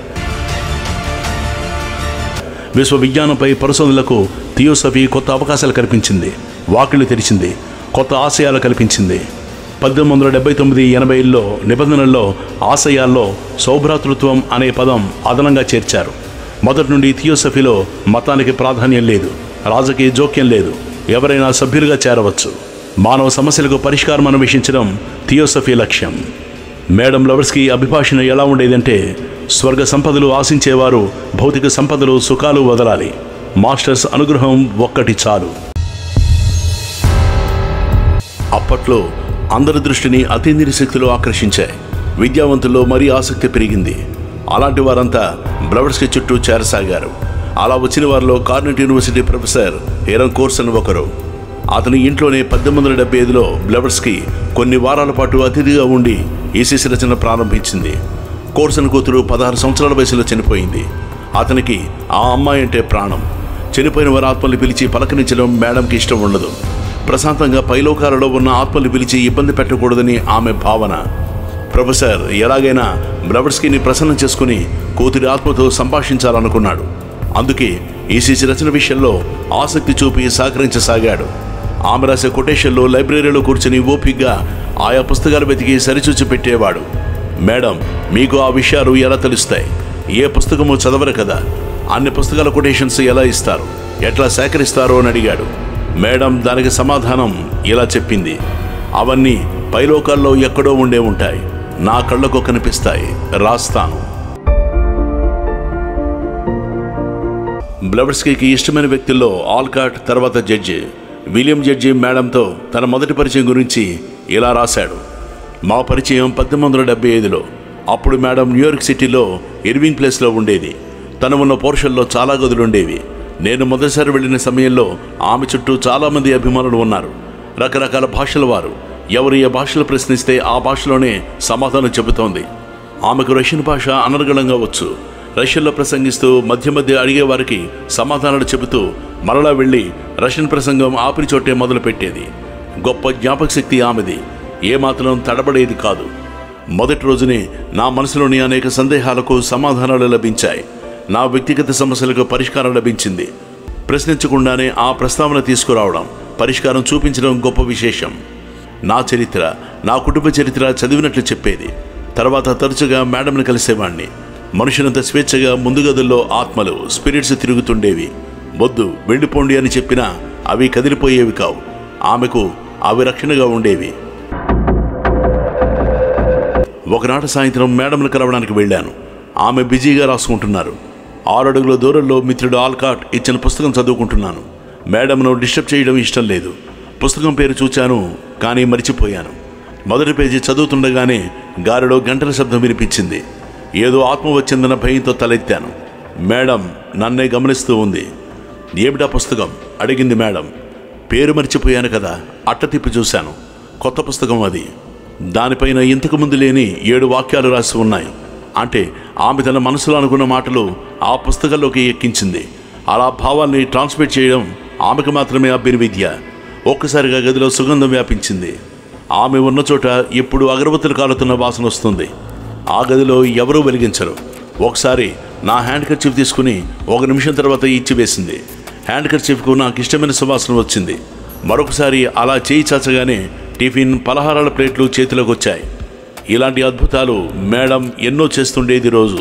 విశ్వవిజ్ఞానంపై పరిశోధనలకు థియోసఫీ కొత్త అవకాశాలు కల్పించింది వాకిళ్లు తెరిచింది కొత్త ఆశయాలు కల్పించింది పద్దెనిమిది వందల డెబ్బై తొమ్మిది ఎనభైలో నిబంధనల్లో ఆశయాల్లో సౌభ్రాతృత్వం అనే పదం అదనంగా చేర్చారు మొదటి నుండి థియోసఫీలో మతానికి ప్రాధాన్యం లేదు రాజకీయ జోక్యం లేదు ఎవరైనా సభ్యులుగా చేరవచ్చు మానవ సమస్యలకు పరిష్కారం అన్వేషించడం థియోసఫీ లక్ష్యం మేడం లవర్స్కి అభిభాషణ ఎలా ఉండేదంటే స్వర్గ సంపదలు ఆశించేవారు భౌతిక సంపదలు సుఖాలు వదలాలి మాస్టర్స్ అనుగ్రహం ఒక్కటి చాలు అప్పట్లో అందరి దృష్టిని అతీంద్రియ శక్తులు ఆకర్షించాయి విద్యావంతుల్లో మరీ ఆసక్తి పెరిగింది అలాంటి వారంతా బ్లవర్స్కి చుట్టూ చేరసాగారు అలా వచ్చిన వారిలో Cornell university professor Hiram Corson ఒకరు అతని ఇంట్లోనే పద్దెనిమిది వందల డెబ్బై ఐదులో బ్లవర్స్కి కొన్ని వారాల పాటు అతిథిగా ఉండి ఈసీసీ రచన ప్రారంభించింది కోర్సన్ కూతురు పదహారు సంవత్సరాల వయసులో చనిపోయింది అతనికి ఆ అమ్మాయి అంటే ప్రాణం చనిపోయిన వారి ఆత్మల్ని పిలిచి పలకరించడం మేడంకి ఇష్టం ఉండదు ప్రశాంతంగా పైలోకాలలో ఉన్న ఆత్మల్ని పిలిచి ఇబ్బంది పెట్టకూడదని ఆమె భావన ప్రొఫెసర్ ఎలాగైనా బ్రవర్స్కీని ప్రసన్నం చేసుకుని కూతురి ఆత్మతో సంభాషించాలనుకున్నాడు అందుకే ఈసీసీ రచన విషయంలో ఆసక్తి చూపి సహకరించసాగాడు ఆమె రాసే కొటేషన్లో లైబ్రరీలో కూర్చుని ఓపిగ్గా ఆయా పుస్తకాలు వెతికి సరిచూచి పెట్టేవాడు మేడం మీకు ఆ విషయాలు ఎలా తెలుస్తాయి ఏ పుస్తకము చదవరు కదా అన్ని పుస్తకాల కొటేషన్స్ ఎలా ఇస్తారు ఎట్లా సేకరిస్తారు అని అడిగాడు మేడం దానికి సమాధానం ఇలా చెప్పింది అవన్నీ పైలోకాల్లో ఎక్కడో ఉండే ఉంటాయి నా కళ్ళకు కనిపిస్తాయి రాస్తాను బ్లవర్స్కీకి ఇష్టమైన వ్యక్తుల్లో ఆల్కాట్ తర్వాత జడ్జి విలియం జడ్జి మేడంతో తన మొదటి పరిచయం గురించి ఇలా రాశాడు మా పరిచయం పద్దెనిమిది వందల డెబ్బై ఐదులో అప్పుడు మేడం న్యూయార్క్ సిటీలో ఇర్వింగ్ ప్లేస్లో ఉండేది తను ఉన్న పోర్షన్లో చాలా గదులు ఉండేవి నేను మొదటిసారి వెళ్ళిన సమయంలో ఆమె చుట్టూ చాలామంది అభిమానులు ఉన్నారు రకరకాల భాషల వారు ఎవరు ఏ భాషలు ప్రశ్నిస్తే ఆ భాషలోనే సమాధానం చెబుతోంది ఆమెకు రష్యన్ భాష అనర్గళంగా వచ్చు రష్యన్లో ప్రసంగిస్తూ మధ్య మధ్య అడిగే వారికి సమాధానాలు చెబుతూ మరలా వెళ్ళి రష్యన్ ప్రసంగం ఆపిరి చోటే మొదలుపెట్టేది గొప్ప జ్ఞాపక శక్తి ఆమెది ఏమాత్రం తడబడేది కాదు మొదటి రోజునే నా మనసులోని అనేక సందేహాలకు సమాధానాలు లభించాయి నా వ్యక్తిగత సమస్యలకు పరిష్కారం లభించింది ప్రశ్నించకుండానే ఆ ప్రస్తావన తీసుకురావడం పరిష్కారం చూపించడం గొప్ప విశేషం నా చరిత్ర నా కుటుంబ చరిత్ర చదివినట్లు చెప్పేది తర్వాత తరచుగా మేడంని కలిసేవాణ్ణి మనుషులంత స్వేచ్ఛగా ముందు గదుల్లో ఆత్మలు స్పిరిట్స్ తిరుగుతుండేవి వద్దు వెళ్ళిపోండి అని చెప్పినా అవి కదిలిపోయేవి కావు ఆమెకు అవి రక్షణగా ఉండేవి ఒకనాటి సాయంత్రం మేడంను కలవడానికి వెళ్ళాను ఆమె బిజీగా రాసుకుంటున్నారు ఆరు అడుగుల దూరంలో మిత్రుడు ఆల్కాట్ ఇచ్చిన పుస్తకం చదువుకుంటున్నాను మేడంను డిస్టర్బ్ చేయడం ఇష్టం లేదు పుస్తకం పేరు చూచాను కానీ మరిచిపోయాను మొదటి పేజీ చదువుతుండగానే గాలిలో గంటల శబ్దం వినిపించింది ఏదో ఆత్మ వచ్చిందన్న భయంతో తలెత్తాను మేడం నన్నే గమనిస్తూ ఉంది ఏమిటా పుస్తకం అడిగింది మేడం పేరు మర్చిపోయాను కదా అట్ట తిప్పి చూశాను కొత్త పుస్తకం అది దానిపైన ఇంతకు ముందు లేని ఏడు వాక్యాలు రాసి ఉన్నాయి అంటే ఆమె తన మనసులో అనుకున్న మాటలు ఆ పుస్తకంలోకి ఎక్కించింది అలా భావాల్ని ట్రాన్స్మిట్ చేయడం ఆమెకు మాత్రమే అబ్బిన విద్య ఒక్కసారిగా గదిలో సుగంధం వ్యాపించింది ఆమె ఉన్న చోట ఎప్పుడు అగరబత్తులు కాలుతున్న వాసన వస్తుంది ఆ గదిలో ఎవరూ వెలిగించరు ఒకసారి నా హ్యాండ్ కర్చీఫ్ తీసుకుని ఒక నిమిషం తర్వాత ఇచ్చివేసింది హ్యాండ్ కర్చీఫ్కు నాకు ఇష్టమైన సువాసన వచ్చింది మరొకసారి అలా చేయి చాచగానే టిఫిన్ పలహారాల ప్లేట్లు చేతిలోకి వచ్చాయి ఇలాంటి అద్భుతాలు మేడం ఎన్నో చేస్తుండేది రోజు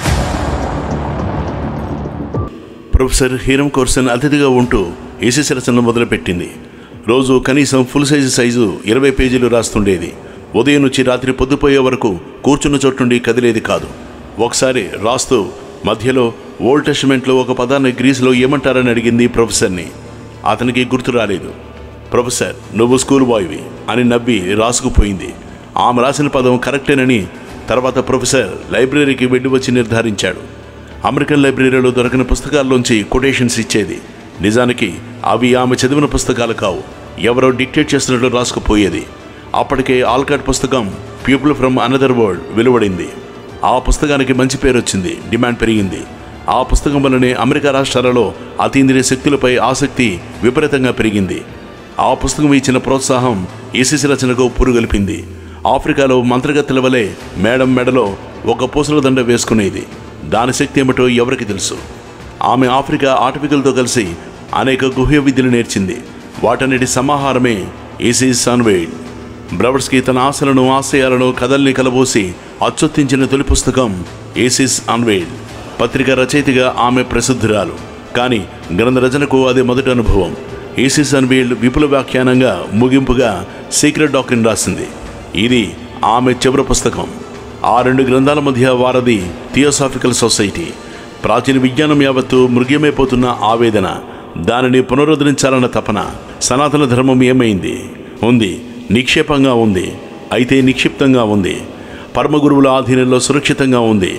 ప్రొఫెసర్ హీరం కోర్సన్ అతిథిగా ఉంటూ ఏసీసీ రచనలు మొదలుపెట్టింది రోజు కనీసం ఫుల్ సైజు సైజు ఇరవై పేజీలు రాస్తుండేది ఉదయం నుంచి రాత్రి పొద్దుపోయే వరకు కూర్చున్న చోటు నుండి కదిలేది కాదు ఒకసారి రాస్తూ మధ్యలో ఓల్డ్ టెస్టిమెంట్లో ఒక పదాన్ని గ్రీసులో ఏమంటారని అడిగింది ప్రొఫెసర్ని అతనికి గుర్తు రాలేదు ప్రొఫెసర్ నువ్వు స్కూల్ బాయ్వి అని నవ్వి రాసుకుపోయింది ఆమె రాసిన పదం కరెక్టేనని తర్వాత ప్రొఫెసర్ లైబ్రరీకి వెళ్ళి వచ్చి నిర్ధారించాడు అమెరికన్ లైబ్రరీలో దొరికిన పుస్తకాల్లోంచి కొటేషన్స్ ఇచ్చేది నిజానికి అవి ఆమె చదివిన పుస్తకాలు కావు ఎవరో డిక్టేట్ చేస్తున్నట్లు రాసుకుపోయేది అప్పటికే ఆల్కాట్ పుస్తకం పీపుల్ ఫ్రమ్ అనదర్ వరల్డ్ వెలువడింది ఆ పుస్తకానికి మంచి పేరు వచ్చింది డిమాండ్ పెరిగింది ఆ పుస్తకం వల్లనే అమెరికా రాష్ట్రాలలో అతీంద్రియ శక్తులపై ఆసక్తి విపరీతంగా పెరిగింది ఆ పుస్తకం ఇచ్చిన ప్రోత్సాహం ఈసీసీ రచనకు పురుగొల్పింది ఆఫ్రికాలో మంత్రగత్తెల వలె మేడం మెడలో ఒక పూసల దండ వేసుకునేది దాని శక్తి ఏమిటో ఎవరికి తెలుసు ఆమె ఆఫ్రికా ఆటవికులతో కలిసి అనేక గుహ్య విద్యలు నేర్చింది వాటన్నిటి సమాహారమే ఈసీస్ సన్వేడ్ బ్రవర్స్కి తన ఆశలను ఆశయాలను కథల్ని కలబోసి అచ్చొత్తించిన తొలి పుస్తకం ఏసిస్ అన్వేడ్ పత్రిక రచయితగా ఆమె ప్రసిద్ధురాలు కానీ గ్రంథ రచనకు అది మొదటి అనుభవం ఏసిస్ అన్వేల్డ్ విపుల వ్యాఖ్యానంగా ముగింపుగా సీక్రెట్ డాక్టరీన్ రాసింది ఇది ఆమె చివరి పుస్తకం ఆ రెండు గ్రంథాల మధ్య వారది థియోసాఫికల్ సొసైటీ ప్రాచీన విజ్ఞానం యావత్తు మృగ్యమైపోతున్న ఆవేదన దానిని పునరుద్ధరించాలన్న తపన సనాతన ధర్మం ఏమైంది ఉంది నిక్షేపంగా ఉంది అయితే నిక్షిప్తంగా ఉంది పరమగురువుల ఆధీనంలో సురక్షితంగా ఉంది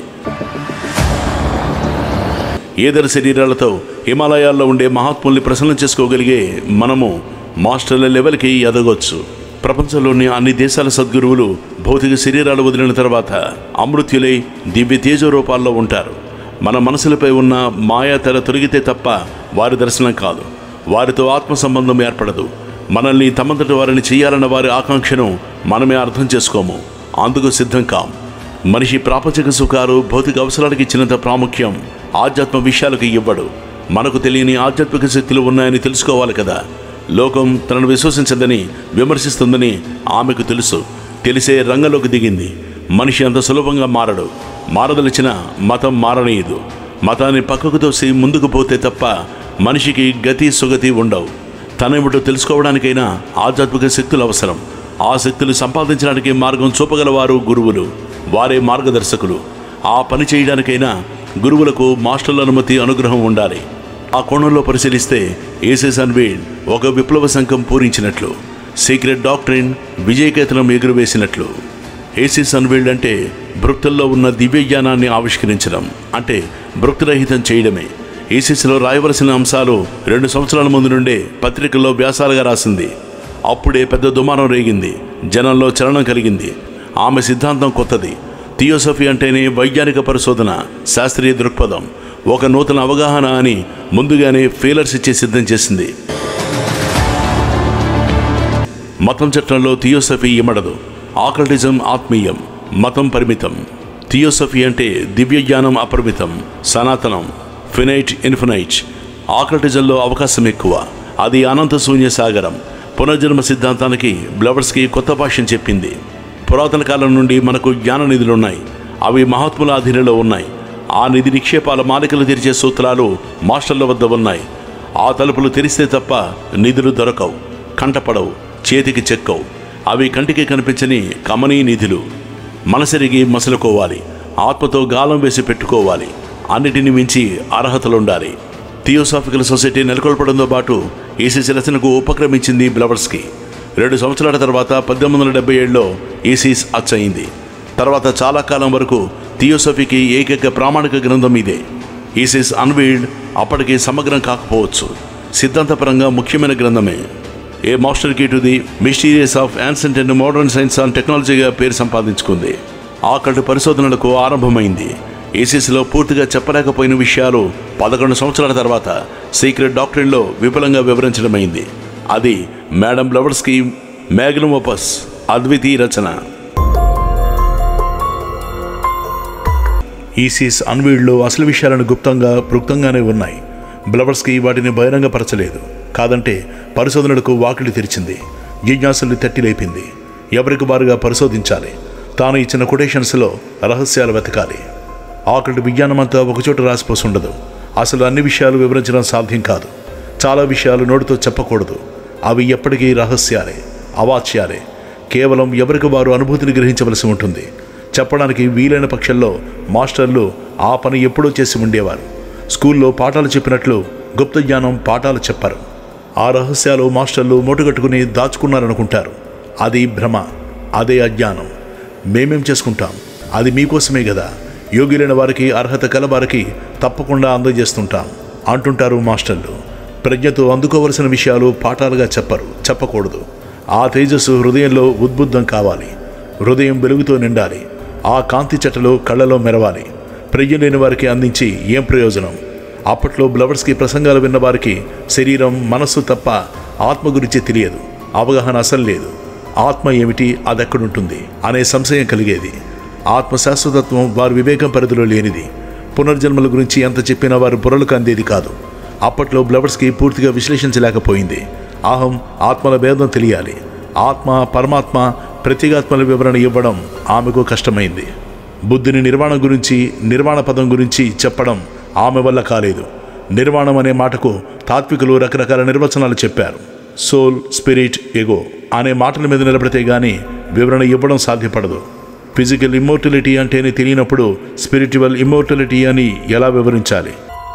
ఏదర శరీరాలతో హిమాలయాల్లో ఉండే మహాత్ముల్ని ప్రసన్నం చేసుకోగలిగే మనము మాస్టర్ల లెవెల్కి ఎదగొచ్చు ప్రపంచంలోని అన్ని దేశాల సద్గురువులు భౌతిక శరీరాలు వదిలిన తర్వాత అమృత్యులై దివ్య తేజ రూపాల్లో ఉంటారు మన మనసులపై ఉన్న మాయా తెర తొలగితే తప్ప వారి దర్శనం కాదు వారితో ఆత్మ సంబంధం ఏర్పడదు మనల్ని తమంతటి వారిని చేయాలన్న వారి ఆకాంక్షను మనమే అర్థం చేసుకోము అందుకు సిద్ధం కాం మనిషి ప్రాపంచిక సుఖాలు భౌతిక అవసరాలకు ఇచ్చినంత ప్రాముఖ్యం ఆధ్యాత్మ విషయాలకు ఇవ్వడు మనకు తెలియని ఆధ్యాత్మిక శక్తులు ఉన్నాయని తెలుసుకోవాలి కదా లోకం తనను విశ్వసించదని విమర్శిస్తుందని ఆమెకు తెలుసు తెలిసే రంగంలోకి దిగింది మనిషి అంత సులభంగా మారడు మారదలిచిన మతం మారనీయదు మతాన్ని పక్కకు తోసి ముందుకు పోతే తప్ప మనిషికి గతి సుగతి ఉండవు తనేమిటో తెలుసుకోవడానికైనా ఆధ్యాత్మిక శక్తులు అవసరం ఆ శక్తులు సంపాదించడానికి మార్గం చూపగలవారు గురువులు వారే మార్గదర్శకులు ఆ పని చేయడానికైనా గురువులకు మాస్టర్ల అనుమతి అనుగ్రహం ఉండాలి ఆ కోణంలో పరిశీలిస్తే ఏసెస్ అన్వీడ్ ఒక విప్లవ సంఘం పూరించినట్లు సీక్రెట్ డాక్టరీన్ విజయకేతనం ఎగురవేసినట్లు ఏసిస్ అన్వీల్డ్ అంటే భృక్తుల్లో ఉన్న దివ్య జ్ఞానాన్ని ఆవిష్కరించడం అంటే భృక్తిరహితం చేయడమే ఏసిస్లో రాయవలసిన అంశాలు రెండు సంవత్సరాల ముందు నుండే పత్రికల్లో వ్యాసాలుగా రాసింది అప్పుడే పెద్ద దుమారం రేగింది జనంలో చలనం కలిగింది ఆమె సిద్ధాంతం కొత్తది థియోసఫీ అంటేనే వైజ్ఞానిక పరిశోధన శాస్త్రీయ దృక్పథం ఒక నూతన అవగాహన అని ముందుగానే ఫీలర్స్ ఇచ్చి సిద్ధం చేసింది మతం చట్టంలో థియోసఫీ ఇమడదు ఆకల్టిజం ఆత్మీయం మతం పరిమితం థియోసఫీ అంటే దివ్య జ్ఞానం అపరిమితం సనాతనం ఫినైట్ ఇన్ఫినైట్ ఆకల్టిజంలో అవకాశం ఎక్కువ అది అనంత శూన్య సాగరం పునర్జన్మ సిద్ధాంతానికి బ్లవర్స్కి కొత్త భాష్యం చెప్పింది పురాతన కాలం నుండి మనకు జ్ఞాన నిధులున్నాయి అవి మహాత్ముల అధీనంలో ఉన్నాయి ఆ నిధి నిక్షేపాల మాలికలు తెరిచే సూత్రాలు మాస్టర్ల వద్ద ఉన్నాయి ఆ తలుపులు తెరిస్తే తప్ప నిధులు దొరకవు కంటపడవు చేతికి చెక్కవు అవి కంటికి కనిపించని కమనీ నిధులు మనసెరిగి మసలుకోవాలి ఆత్మతో గాలం వేసి పెట్టుకోవాలి అన్నిటిని మించి అర్హతలుండాలి థియోసాఫికల్ సొసైటీ నెలకొల్పడంతో పాటు ఈసీసీ రచనకు ఉపక్రమించింది బ్లవర్స్కి రెండు సంవత్సరాల తర్వాత పద్దెనిమిది వందల డెబ్బై ఏడులో ఈసీస్ అచ్చయింది తర్వాత చాలా కాలం వరకు థియోసఫీకి ఏకైక ప్రామాణిక గ్రంథం ఇదే ఈసిస్ అన్వీల్డ్ అప్పటికి సమగ్రం కాకపోవచ్చు సిద్ధాంతపరంగా ముఖ్యమైన గ్రంథమే a master key to the mysterious of ancient and modern science and టెక్నాలజీగా పేరు సంపాదించుకుంది ఆకటి పరిశోధనలకు ఆరంభమైంది ఏసీసీలో పూర్తిగా చెప్పలేకపోయిన విషయాలు పదకొండు సంవత్సరాల తర్వాత సీక్రెట్ డాక్టరీన్లో విపులంగా వివరించడమైంది అది మేడం బ్లవర్స్కి మ్యాగ్నమ్ ఓపస్ అద్వితీయ రచన ఈసీస్ అన్వీడ్లో అసలు విషయాలను గుప్తంగా పృక్తంగానే ఉన్నాయి బ్లవర్స్కి వాటిని బహిరంగపరచలేదు కాదంటే పరిశోధనలకు వాకిలి తెరిచింది జిజ్ఞాసుల్ని తట్టి లేపింది ఎవరికి వారుగా పరిశోధించాలి తాను ఇచ్చిన కొటేషన్స్లో రహస్యాలు వెతకాలి ఆకటి విజ్ఞానమంతా ఒకచోట రాసిపోసి ఉండదు అసలు అన్ని విషయాలు వివరించడం సాధ్యం కాదు చాలా విషయాలు నోటితో చెప్పకూడదు అవి ఎప్పటికీ రహస్యాలే అవాచ్యాలే కేవలం ఎవరికి వారు అనుభూతిని గ్రహించవలసి ఉంటుంది చెప్పడానికి వీలైన పక్షంలో మాస్టర్లు ఆ పని ఎప్పుడూ చేసి ఉండేవారు స్కూల్లో పాఠాలు చెప్పినట్లు గుప్త జ్ఞానం పాఠాలు చెప్పరు ఆ రహస్యాలు మాస్టర్లు మూటగట్టుకుని దాచుకున్నారనుకుంటారు అది భ్రమ అదే అజ్ఞానం మేమేం చేసుకుంటాం అది మీకోసమే కదా యోగ్యులైన వారికి అర్హత కల వారికి తప్పకుండా అందజేస్తుంటాం అంటుంటారు మాస్టర్లు ప్రజ్ఞతో అందుకోవలసిన విషయాలు పాఠాలుగా చెప్పరు చెప్పకూడదు ఆ తేజస్సు హృదయంలో ఉద్బుద్ధం కావాలి హృదయం వెలుగుతో నిండాలి ఆ కాంతి చెట్టలు కళ్ళలో మెరవాలి ప్రజ్ఞ లేని వారికి అందించి ఏం ప్రయోజనం అప్పట్లో బ్లవర్స్కి ప్రసంగాలు విన్న వారికి శరీరం మనస్సు తప్ప ఆత్మ గురించి తెలియదు అవగాహన అసలు లేదు ఆత్మ ఏమిటి అదెక్కడుంటుంది అనే సంశయం కలిగేది ఆత్మ శాశ్వతత్వం వారి వివేకం పరిధిలో లేనిది పునర్జన్మల గురించి ఎంత చెప్పినా వారి బుర్రలకు అందేది కాదు అప్పట్లో బ్లవర్స్కి పూర్తిగా విశ్లేషించలేకపోయింది అహం ఆత్మల భేదం తెలియాలి ఆత్మ పరమాత్మ ప్రత్యేగాత్మల వివరణ ఇవ్వడం ఆమెకు కష్టమైంది బుద్ధిని నిర్వాణం గురించి నిర్వాణ పదం గురించి చెప్పడం ఆమె వల్ల కాలేదు నిర్వాణం అనే మాటకు తాత్వికులు రకరకాల నిర్వచనాలు చెప్పారు సోల్ స్పిరిట్ ఎగో అనే మాటల మీద నిలబడితే గానీ వివరణ ఇవ్వడం సాధ్యపడదు ఫిజికల్ ఇమ్మోర్టలిటీ అంటేనే తెలియనప్పుడు స్పిరిచువల్ ఇమ్మోర్టలిటీ అని ఎలా వివరించాలి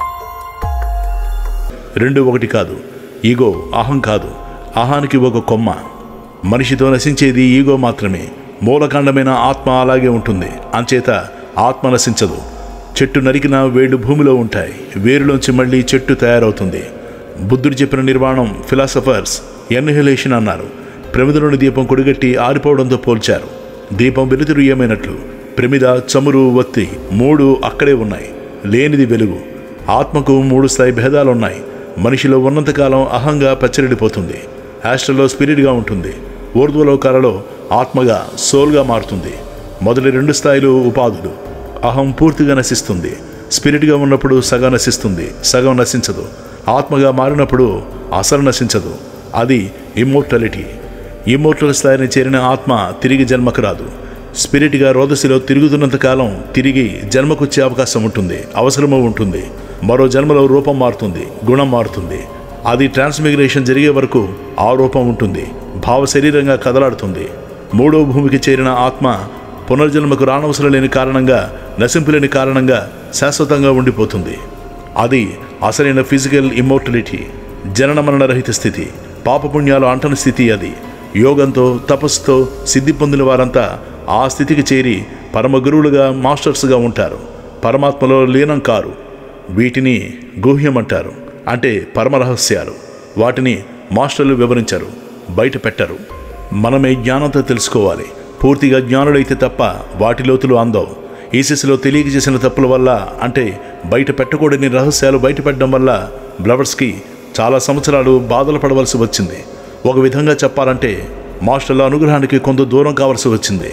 రెండు ఒకటి కాదు ఈగో అహం కాదు అహానికి ఒక కొమ్మ మనిషితో నశించేది ఈగో మాత్రమే మూలకాండమైన ఆత్మ అలాగే ఉంటుంది అంచేత ఆత్మ నశించదు చెట్టు నరికిన వేళ్ళు భూమిలో ఉంటాయి వేరులోంచి మళ్ళీ చెట్టు తయారవుతుంది బుద్ధుడు చెప్పిన నిర్వాణం ఫిలాసఫర్స్ ఎన్హిలేషన్ అన్నారు ప్రమిదలోని దీపం కొడిగట్టి ఆరిపోవడంతో పోల్చారు దీపం వెలుతురు ఏమైనట్లు ప్రమిద చమురు ఒత్తి మూడు అక్కడే ఉన్నాయి లేనిది వెలుగు ఆత్మకు మూడు స్థాయి భేదాలు ఉన్నాయి మనిషిలో ఉన్నంతకాలం అహంగా పచ్చరిడిపోతుంది యాస్ట్రలో స్పిరిట్గా ఉంటుంది ఊర్ధ్వలో కళలో ఆత్మగా సోల్గా మారుతుంది మొదటి రెండు స్థాయిలు ఉపాధులు అహం పూర్తిగా నశిస్తుంది స్పిరిట్గా ఉన్నప్పుడు సగం నశిస్తుంది సగం నశించదు ఆత్మగా మారినప్పుడు అసలు నశించదు అది ఇమ్మోర్టాలిటీ ఇమ్మోర్టల్ స్థాయిని చేరిన ఆత్మ తిరిగి జన్మకు రాదు స్పిరిట్గా రోదసిలో తిరుగుతున్నంత కాలం తిరిగి జన్మకొచ్చే అవకాశం ఉంటుంది అవసరము ఉంటుంది మరో జన్మలో రూపం మారుతుంది గుణం మారుతుంది అది ట్రాన్స్మిగ్రేషన్ జరిగే వరకు ఆ రూపం ఉంటుంది భావ శరీరంగా కదలాడుతుంది మూడో భూమికి చేరిన ఆత్మ పునర్జన్మకు రానవసరం లేని కారణంగా నశింపులేని కారణంగా శాశ్వతంగా ఉండిపోతుంది అది అసలైన ఫిజికల్ ఇమ్మోర్టలిటీ జనన మరణ రహిత స్థితి పాపపుణ్యాలు అంటని స్థితి అది యోగంతో తపస్సుతో సిద్ధి పొందిన వారంతా ఆ స్థితికి చేరి పరమ గురువులుగా మాస్టర్స్గా ఉంటారు పరమాత్మలో లీనం కారు వీటిని గుహ్యం అంటారు అంటే పరమ రహస్యాలు వాటిని మాస్టర్లు వివరించరు బయట పెట్టరు మనమే జ్ఞానంతో తెలుసుకోవాలి పూర్తిగా జ్ఞానుడైతే తప్ప వాటి లోతులు అందవు ఈసెస్లో తెలియక చేసిన తప్పుల వల్ల అంటే బయట పెట్టకూడని రహస్యాలు బయటపెట్టడం వల్ల బ్లవర్స్కి చాలా సంవత్సరాలు బాధలు పడవలసి వచ్చింది ఒక విధంగా చెప్పాలంటే మాస్టర్ల అనుగ్రహానికి కొంత దూరం కావలసి వచ్చింది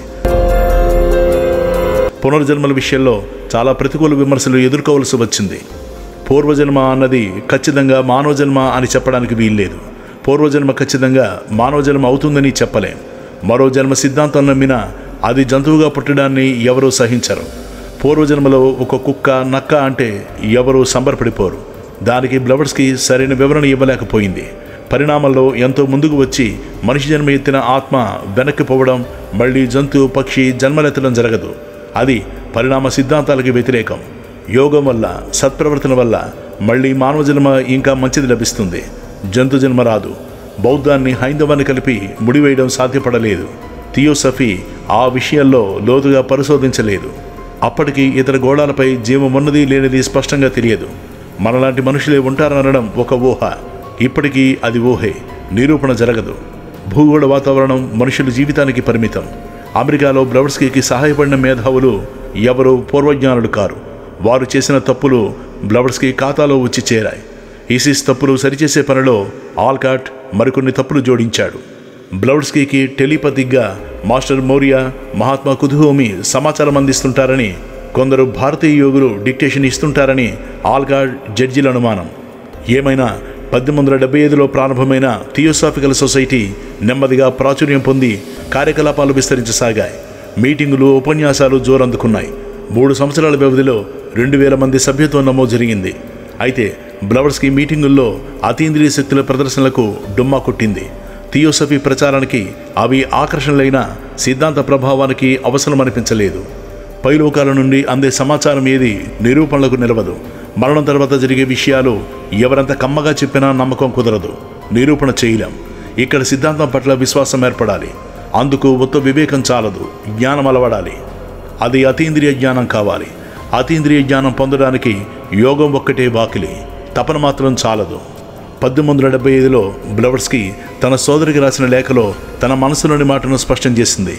పునర్జన్మల విషయంలో చాలా ప్రతికూల విమర్శలు ఎదుర్కోవలసి వచ్చింది పూర్వజన్మ అన్నది ఖచ్చితంగా మానవ జన్మ అని చెప్పడానికి వీల్లేదు పూర్వజన్మ ఖచ్చితంగా మానవ జన్మ అవుతుందని చెప్పలేం మరో జన్మ సిద్ధాంతం నమ్మినా అది జంతువుగా పుట్టడాన్ని ఎవరూ సహించరు పూర్వజన్మలో ఒక కుక్క నక్క అంటే ఎవరూ సంబరపడిపోరు దానికి బ్లవర్స్కి సరైన వివరణ ఇవ్వలేకపోయింది పరిణామంలో ఎంతో ముందుకు వచ్చి మనిషి జన్మ ఎత్తిన ఆత్మ వెనక్కి పోవడం మళ్ళీ జంతువు పక్షి జన్మలెత్తడం జరగదు అది పరిణామ సిద్ధాంతాలకి వ్యతిరేకం యోగం వల్ల సత్ప్రవర్తన వల్ల మళ్ళీ మానవ జన్మ ఇంకా మంచిది లభిస్తుంది జంతు జన్మ రాదు బౌద్ధాన్ని హైందవాన్ని కలిపి ముడివేయడం సాధ్యపడలేదు థియోసఫీ ఆ విషయంలో లోతుగా పరిశోధించలేదు అప్పటికి ఇతర గోళాలపై జీవం ఉన్నది లేనిది స్పష్టంగా తెలియదు మనలాంటి మనుషులే ఉంటారనడం ఒక ఊహ ఇప్పటికీ అది ఊహే నిరూపణ జరగదు భూగోళ వాతావరణం మనుషుల జీవితానికి పరిమితం అమెరికాలో బ్లవర్స్కీకి సహాయపడిన మేధావులు ఎవరు పూర్వజ్ఞానులు కారు వారు చేసిన తప్పులు బ్లవర్స్కీ ఖాతాలో వచ్చి చేరాయి ఈసిస్ తప్పులు సరిచేసే పనిలో ఆల్కాట్ మరికొన్ని తప్పులు జోడించాడు బ్లౌడ్స్కీకి టెలిపతిగ్గా మాస్టర్ మౌర్య మహాత్మా కుతుహోమి సమాచారం అందిస్తుంటారని కొందరు భారతీయ యోగులు డిక్టేషన్ ఇస్తుంటారని ఆల్కాట్ జడ్జిల అనుమానం ఏమైనా పద్దెనిమిది వందల డెబ్బై ఐదులో ప్రారంభమైన థియోసాఫికల్ సొసైటీ నెమ్మదిగా ప్రాచుర్యం పొంది కార్యకలాపాలు విస్తరించసాగాయి మీటింగులు ఉపన్యాసాలు జోరందుకున్నాయి మూడు సంవత్సరాల వ్యవధిలో రెండు వేల మంది సభ్యత్వం నమోదు జరిగింది అయితే బ్లవర్స్కి మీటింగుల్లో అతీంద్రియ శక్తుల ప్రదర్శనలకు డుమ్మా కొట్టింది థియోసఫీ ప్రచారానికి అవి ఆకర్షణలైన సిద్ధాంత ప్రభావానికి అవసరం అనిపించలేదు పైలోకాల నుండి అందే సమాచారం ఏది నిరూపణలకు నిలవదు మరణం తర్వాత జరిగే విషయాలు ఎవరంత కమ్మగా చెప్పినా నమ్మకం కుదరదు నిరూపణ చేయలేం ఇక్కడ సిద్ధాంతం పట్ల విశ్వాసం ఏర్పడాలి అందుకు ఉత్త వివేకం చాలదు జ్ఞానం అలవడాలి అది అతీంద్రియ జ్ఞానం కావాలి అతీంద్రియ జ్ఞానం పొందడానికి యోగం ఒక్కటే వాకిలి తపన మాత్రం చాలదు పద్దెనిమిది వందల డెబ్బై ఐదులో బ్లవర్స్కి తన సోదరికి రాసిన లేఖలో తన మనసులోని మాటను స్పష్టం చేసింది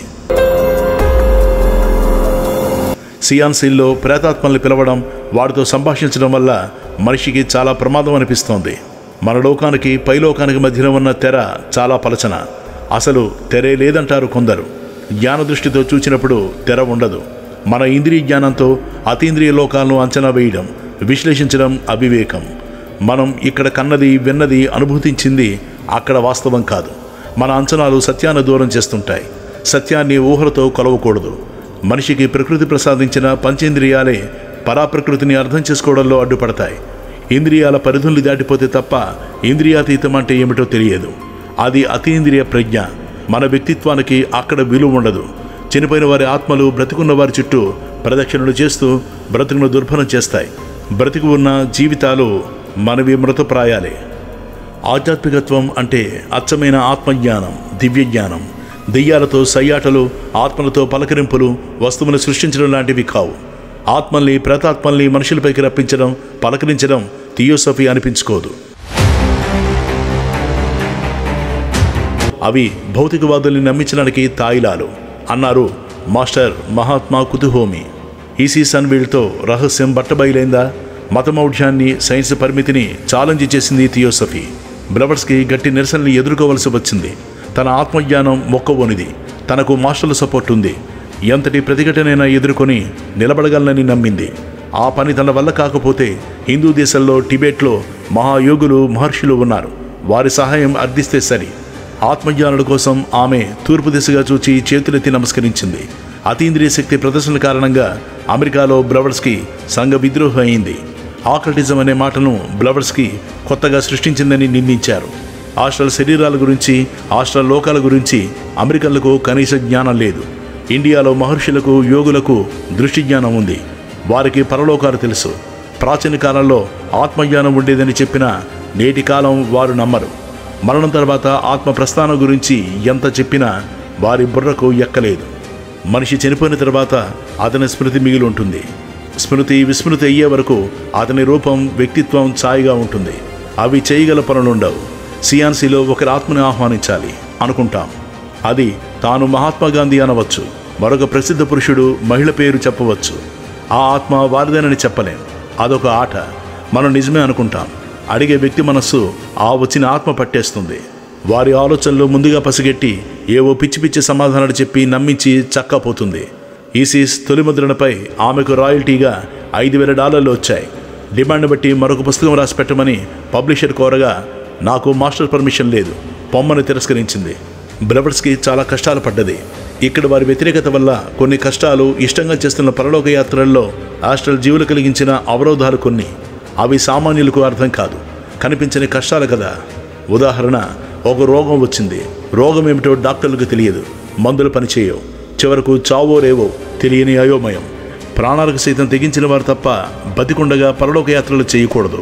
సియాన్సీల్లో ప్రేతాత్మల్ని పిలవడం వారితో సంభాషించడం వల్ల మనిషికి చాలా ప్రమాదం అనిపిస్తోంది మన లోకానికి పైలోకానికి మధ్యన ఉన్న తెర చాలా పలచన అసలు తెరే లేదంటారు కొందరు జ్ఞాన దృష్టితో చూచినప్పుడు తెర ఉండదు మన ఇంద్రియ జ్ఞానంతో అతీంద్రియ లోకాలను అంచనా వేయడం విశ్లేషించడం అవివేకం మనం ఇక్కడ కన్నది విన్నది అనుభూతించింది అక్కడ వాస్తవం కాదు మన అంచనాలు సత్యాన్ని దూరం చేస్తుంటాయి సత్యాన్ని ఊహలతో కొలవకూడదు మనిషికి ప్రకృతి ప్రసాదించిన పంచేంద్రియాలే పరాప్రకృతిని అర్థం చేసుకోవడంలో అడ్డుపడతాయి ఇంద్రియాల పరిధుల్ని దాటిపోతే తప్ప ఇంద్రియాతీతం అంటే ఏమిటో తెలియదు అది అతీంద్రియ ప్రజ్ఞ మన వ్యక్తిత్వానికి అక్కడ విలువ ఉండదు చనిపోయిన వారి ఆత్మలు బ్రతికున్న వారి చుట్టూ ప్రదక్షిణలు చేస్తూ బ్రతుకును దుర్భరం చేస్తాయి బ్రతికి ఉన్న జీవితాలు మనవి మృతప్రాయాలే ఆధ్యాత్మికత్వం అంటే అచ్చమైన ఆత్మజ్ఞానం దివ్యజ్ఞానం దెయ్యాలతో సయ్యాటలు ఆత్మలతో పలకరింపులు వస్తువులను సృష్టించడం లాంటివి కావు ఆత్మల్ని ప్రేతాత్మల్ని మనుషులపైకి రప్పించడం పలకరించడం థియోసఫీ అనిపించుకోదు అవి భౌతికవాదుల్ని నమ్మించడానికి తాయిలాలు అన్నారు మాస్టర్ మహాత్మా కుతుహోమి ఈసీ సన్వీల్తో రహస్యం బట్టబయలైందా మతమౌఢ్యాన్ని సైన్స్ పరిమితిని ఛాలెంజ్ చేసింది థియోసఫీ బ్లవర్స్కి గట్టి నిరసనలు ఎదుర్కోవలసి వచ్చింది తన ఆత్మజ్ఞానం మొక్కవోనిది తనకు మాస్టర్ల సపోర్ట్ ఉంది ఎంతటి ప్రతిఘటనైనా ఎదుర్కొని నిలబడగలనని నమ్మింది ఆ పని తన వల్ల కాకపోతే హిందూ దేశంలో టిబెట్లో మహాయోగులు మహర్షులు ఉన్నారు వారి సహాయం అర్థిస్తే సరి ఆత్మజ్ఞానుల కోసం ఆమె తూర్పు దిశగా చూచి చేతులెత్తి నమస్కరించింది అతీంద్రియ శక్తి ప్రదర్శన కారణంగా అమెరికాలో బ్లవర్స్కి సంఘ విద్రోహం అయింది ఆకల్టిజం అనే మాటను బ్లవర్స్కి కొత్తగా సృష్టించిందని నిందించారు ఆస్ట్రల్ శరీరాల గురించి ఆస్ట్రల్ లోకాల గురించి అమెరికన్లకు కనీస జ్ఞానం లేదు ఇండియాలో మహర్షులకు యోగులకు దృష్టి జ్ఞానం ఉంది వారికి పరలోకాలు తెలుసు ప్రాచీన కాలంలో ఆత్మజ్ఞానం ఉండేదని చెప్పిన నేటి కాలం వారు నమ్మరు మరణం తర్వాత ఆత్మ ప్రస్థానం గురించి ఎంత చెప్పినా వారి బుర్రకు ఎక్కలేదు మనిషి చనిపోయిన తర్వాత అతని స్మృతి మిగిలి ఉంటుంది స్మృతి విస్మృతి అయ్యే వరకు అతని రూపం వ్యక్తిత్వం ఛాయిగా ఉంటుంది అవి చేయగల పనులుండవు సియాన్సీలో ఒకరి ఆత్మని ఆహ్వానించాలి అనుకుంటాం అది తాను మహాత్మా గాంధీ అనవచ్చు మరొక ప్రసిద్ధ పురుషుడు మహిళ పేరు చెప్పవచ్చు ఆ ఆత్మ వారిదేనని చెప్పలేం అదొక ఆట మనం నిజమే అనుకుంటాం అడిగే వ్యక్తి మనస్సు ఆ వచ్చిన ఆత్మ పట్టేస్తుంది వారి ఆలోచనలు ముందుగా పసిగట్టి ఏవో పిచ్చి పిచ్చి సమాధానాలు చెప్పి నమ్మించి చక్కపోతుంది ఈసీస్ తొలి ముద్రణపై ఆమెకు రాయల్టీగా ఐదు వేల డాలర్లు వచ్చాయి డిమాండ్ బట్టి మరొక పుస్తకం రాసి పెట్టమని పబ్లిషర్ కోరగా నాకు మాస్టర్ పర్మిషన్ లేదు పొమ్మని తిరస్కరించింది బ్రదర్స్కి చాలా కష్టాలు పడ్డది ఇక్కడ వారి వ్యతిరేకత వల్ల కొన్ని కష్టాలు ఇష్టంగా చేస్తున్న పరలోక యాత్రల్లో ఆస్ట్రల్ జీవులు కలిగించిన అవరోధాలు కొన్ని అవి సామాన్యులకు అర్థం కాదు కనిపించని కష్టాలు కదా ఉదాహరణ ఒక రోగం వచ్చింది రోగం ఏమిటో డాక్టర్లకు తెలియదు మందులు పనిచేయవు చివరకు చావో రేవో తెలియని అయోమయం ప్రాణాలకు సైతం తెగించిన వారు తప్ప బతికుండగా పరలోక యాత్రలు చేయకూడదు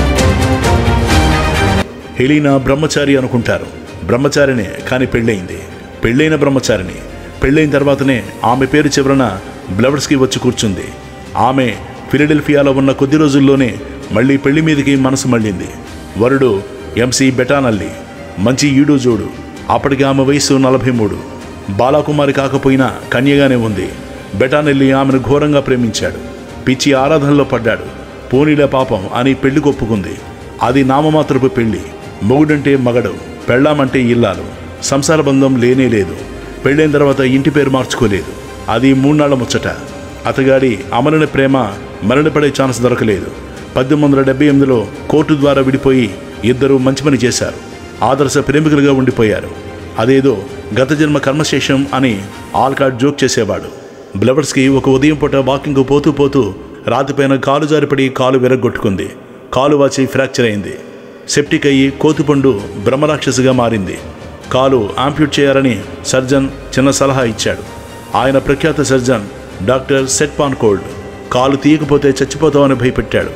హెలీనా బ్రహ్మచారి అనుకుంటారు బ్రహ్మచారినే కానీ పెళ్ళయింది పెళ్ళైన బ్రహ్మచారిని పెళ్ళైన తర్వాతనే ఆమె పేరు చివరన బ్లవర్స్కి వచ్చి కూర్చుంది ఆమె ఫిలడెల్ఫియాలో ఉన్న కొద్ది రోజుల్లోనే మళ్ళీ పెళ్లి మీదకి మనసు మళ్ళింది వరుడు ఎంసి బెటానల్లి మంచి ఈడు జోడు అప్పటికి ఆమె వయసు నలభై మూడు బాలాకుమారి కాకపోయినా కన్యగానే ఉంది బెటానెల్లి ఆమెను ఘోరంగా ప్రేమించాడు పిచ్చి ఆరాధనలో పడ్డాడు పోనీలే పాపం అని పెళ్లి కొప్పుకుంది అది నామమాత్రపు పెళ్లి మొగుడంటే మగడు పెళ్ళామంటే ఇల్లాలు సంసార బంధం లేనే లేదు పెళ్ళైన తర్వాత ఇంటి పేరు మార్చుకోలేదు అది మూన్నాళ్ల ముచ్చట అతగాడి అమరణ ప్రేమ మరణపడే ఛాన్స్ దొరకలేదు పద్దెనిమిది వందల డెబ్బై ఎనిమిదిలో కోర్టు ద్వారా విడిపోయి ఇద్దరు మంచి పని చేశారు ఆదర్శ ప్రేమికులుగా ఉండిపోయారు అదేదో గత జన్మ కర్మశేషం అని ఆల్కాట్ జోక్ చేసేవాడు బ్లవర్స్కి ఒక ఉదయం పూట వాకింగ్ పోతూ పోతూ రాతిపైన కాలు జారిపడి కాలు విరగొట్టుకుంది కాలు వాచి ఫ్రాక్చర్ అయింది సెప్టిక్ అయ్యి కోతిపండు బ్రహ్మరాక్షసిగా మారింది కాలు ఆంప్యూట్ చేయాలని సర్జన్ చిన్న సలహా ఇచ్చాడు ఆయన ప్రఖ్యాత surgeon doctor Seth Pancoast కాలు తీయకపోతే చచ్చిపోతామని భయపెట్టాడు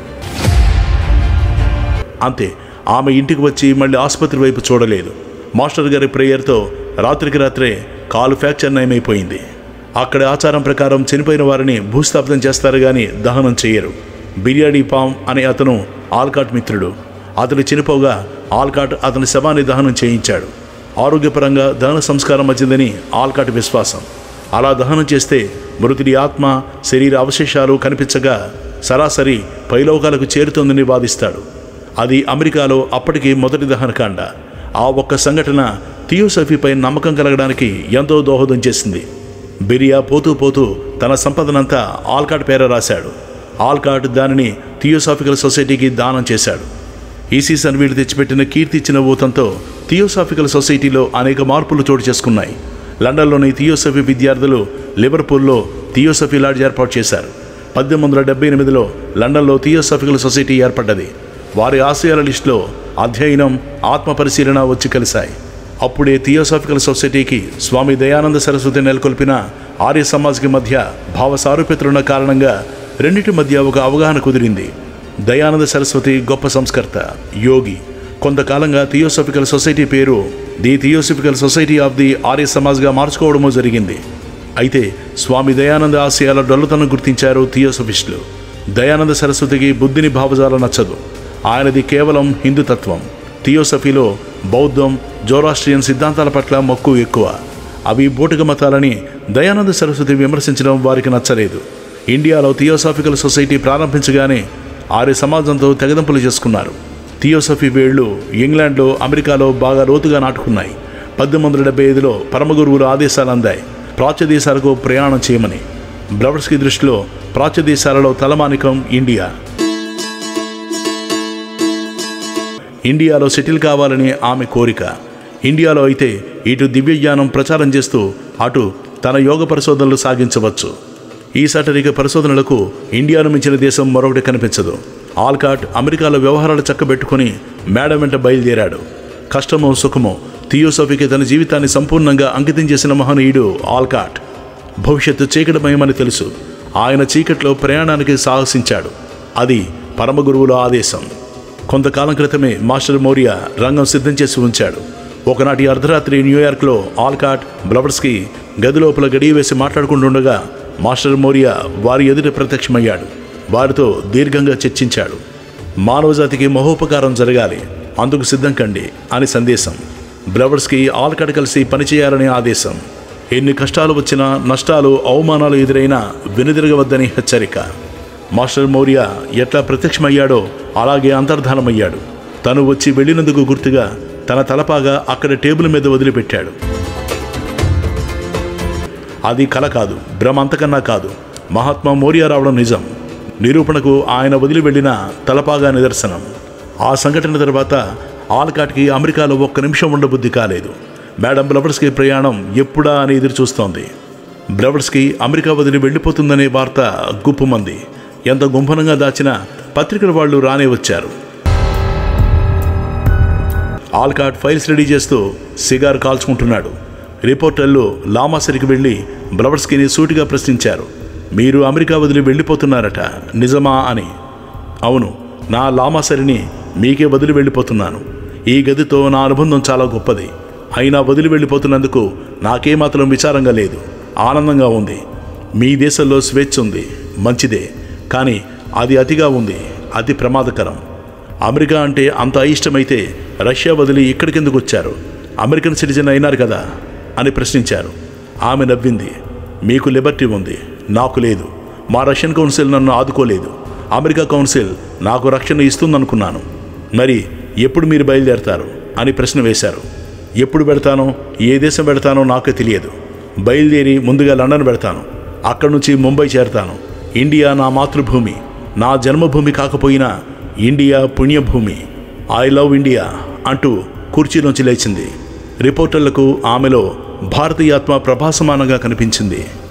అంతే ఆమె ఇంటికి వచ్చి మళ్ళీ ఆసుపత్రి వైపు చూడలేదు మాస్టర్ గారి ప్రేయర్తో రాత్రికి రాత్రే కాలు ఫ్రాక్చర్ నయమైపోయింది అక్కడి ఆచారం ప్రకారం చనిపోయిన వారిని భూస్థాపితం చేస్తారు కానీ దహనం చేయరు బిర్యానీ పామ్ అనే అతను ఆల్కాట్ మిత్రుడు అతను చనిపోగా ఆల్కాట్ అతని శవాన్ని దహనం చేయించాడు ఆరోగ్యపరంగా దహన సంస్కారం వచ్చిందని ఆల్కాట్ విశ్వాసం అలా దహనం చేస్తే మృతుడి ఆత్మ శరీర అవశేషాలు కనిపించగా సరాసరి పైలోకాలకు చేరుతుందని వాదిస్తాడు అది అమెరికాలో అప్పటికి మొదటి దహనకాండ ఆ ఒక్క సంఘటన థియోసఫీపై నమ్మకం కలగడానికి ఎంతో దోహదం చేసింది బిరియా పోతూ పోతూ తన సంపదనంతా ఆల్కాట్ పేర రాశాడు ఆల్కాట్ దానిని థియోసాఫికల్ సొసైటీకి దానం చేశాడు ఈసీ సన్వీడు తెచ్చిపెట్టిన కీర్తి ఇచ్చిన ఊతంతో థియోసాఫికల్ సొసైటీలో అనేక మార్పులు చోటు చేసుకున్నాయి లండన్లోని థియోసఫీ విద్యార్థులు లివర్పూల్లో థియోసఫీ లాడ్జ్ ఏర్పాటు చేశారు పద్దెనిమిది వందల డెబ్బై ఎనిమిదిలో లండన్లో థియోసాఫికల్ సొసైటీ ఏర్పడ్డది వారి ఆశయాల లిస్టులో అధ్యయనం ఆత్మ పరిశీలన వచ్చి కలిశాయి అప్పుడే థియోసాఫికల్ సొసైటీకి స్వామి దయానంద సరస్వతి నెలకొల్పిన ఆర్య సమాజ్కి మధ్య భావ సారూప్యతలున్న కారణంగా రెండింటి మధ్య ఒక అవగాహన కుదిరింది దయానంద సరస్వతి గొప్ప సంస్కర్త యోగి కొంతకాలంగా థియోసఫికల్ సొసైటీ పేరు the theosophical society of the Arya సమాజ్గా మార్చుకోవడమో జరిగింది అయితే స్వామి దయానంద ఆశయాల డొల్లతనం గుర్తించారు థియోసఫిస్టులు దయానంద సరస్వతికి బుద్ధిని భావజాలం నచ్చదు ఆయనది కేవలం హిందుతత్వం థియోసఫీలో బౌద్ధం జోరాస్ట్రియన్ సిద్ధాంతాల పట్ల మక్కువ ఎక్కువ అవి బూటక మతాలని దయానంద సరస్వతి విమర్శించడం వారికి నచ్చలేదు ఇండియాలో థియోసాఫికల్ సొసైటీ ప్రారంభించగానే ఆర్య సమాజంతో తెగదంపులు చేసుకున్నారు థియోసఫీ వేళ్లు ఇంగ్లాండ్లో అమెరికాలో బాగా లోతుగా నాటుకున్నాయి పద్దెనిమిది వందల డెబ్బై ఐదులో పరమగురువుల ఆదేశాలు అందాయి ప్రాచ్య దేశాలకు ప్రయాణం చేయమని బ్లవర్స్కి దృష్టిలో ప్రాచ్య దేశాలలో తలమానికం ఇండియా ఇండియాలో సెటిల్ కావాలని ఆమె కోరిక ఇండియాలో అయితే ఇటు దివ్యజ్ఞానం ప్రచారం చేస్తూ అటు తన యోగ పరిశోధనలు సాగించవచ్చు ఈ సటరిక పరిశోధనలకు ఇండియాను మించిన దేశం మరొకటి కనిపించదు ఆల్కాట్ అమెరికాలో వ్యవహారాలు చక్కబెట్టుకుని మేడం వెంట బయలుదేరాడు కష్టమో సుఖమో థియోసఫీకి తన జీవితాన్ని సంపూర్ణంగా అంకితం చేసిన మహనీయుడు ఆల్కాట్ భవిష్యత్తు చీకటమయమని తెలుసు ఆయన చీకట్లో ప్రయాణానికి సాహసించాడు అది పరమగురువుల ఆదేశం కొంతకాలం క్రితమే మాస్టర్ మౌర్య రంగం సిద్ధం చేసి ఉంచాడు ఒకనాటి అర్ధరాత్రి న్యూయార్క్లో ఆల్కాట్ బ్లవర్స్కి గది లోపల గడియ వేసి మాట్లాడుకుంటుండగా మాస్టర్ మౌర్య వారి ఎదుట ప్రత్యక్షమయ్యాడు వారితో దీర్ఘంగా చర్చించాడు మానవజాతికి మహోపకారం జరగాలి అందుకు సిద్ధం కండి అని సందేశం బ్లవర్స్కి ఆల్కాట్ కలిసి పనిచేయాలని ఆదేశం ఎన్ని కష్టాలు వచ్చినా నష్టాలు అవమానాలు ఎదురైనా వెనుదిరగవద్దని హెచ్చరిక మాస్టర్ మౌర్య ఎట్లా ప్రత్యక్షమయ్యాడో అలాగే అంతర్ధానమయ్యాడు తను వచ్చి వెళ్ళినందుకు గుర్తుగా తన తలపాగా అక్కడ టేబుల్ మీద వదిలిపెట్టాడు అది కల కాదు భ్రమ అంతకన్నా కాదు మహాత్మా మౌర్య రావడం నిజం నిరూపణకు ఆయన వదిలి వెళ్ళిన తలపాగా నిదర్శనం ఆ సంఘటన తర్వాత ఆల్కాట్కి అమెరికాలో ఒక్క నిమిషం ఉండబుద్ధి కాలేదు మేడం బ్లవర్స్కి ప్రయాణం ఎప్పుడా అని ఎదురు చూస్తోంది బ్లవర్స్కి అమెరికా వదిలి వెళ్ళిపోతుందనే వార్త గుప్పుమంది ఎంత గుంభనంగా దాచిన పత్రికల వాళ్ళు రానే వచ్చారు ఆల్కాట్ ఫైల్స్ రెడీ చేస్తూ సిగార్ కాల్చుకుంటున్నాడు రిపోర్టర్లు లామాసరికి వెళ్ళి బ్లవర్స్కిని సూటిగా ప్రశ్నించారు మీరు అమెరికా వదిలి వెళ్ళిపోతున్నారట నిజమా అని అవును నా లామాసరిని మీకే వదిలి వెళ్ళిపోతున్నాను ఈ గదితో నా అనుబంధం చాలా గొప్పది అయినా వదిలి వెళ్ళిపోతున్నందుకు నాకేమాత్రం విచారంగా లేదు ఆనందంగా ఉంది మీ దేశంలో స్వేచ్ఛ ఉంది మంచిదే కానీ అది అతిగా ఉంది అతి ప్రమాదకరం అమెరికా అంటే అంత అయిష్టమైతే రష్యా వదిలి ఇక్కడికెందుకు వచ్చారు అమెరికన్ సిటిజన్ అయినారు కదా అని ప్రశ్నించారు ఆమె నవ్వింది మీకు లిబర్టీ ఉంది నాకు లేదు మా రష్యన్ కౌన్సిల్ నన్ను ఆదుకోలేదు అమెరికా కౌన్సిల్ నాకు రక్షణ ఇస్తుందనుకున్నాను మరి ఎప్పుడు మీరు బయలుదేరతారు అని ప్రశ్న వేశారు ఎప్పుడు పెడతానో ఏ దేశం పెడతానో నాకే తెలియదు బయలుదేరి ముందుగా లండన్ పెడతాను అక్కడి నుంచి ముంబై చేరతాను ఇండియా నా మాతృభూమి నా జన్మభూమి కాకపోయినా ఇండియా పుణ్యభూమి ఐ లవ్ ఇండియా అంటూ కుర్చీలోంచి లేచింది రిపోర్టర్లకు ఆమెలో భారతీయాత్మ ప్రభాసమానంగా కనిపించింది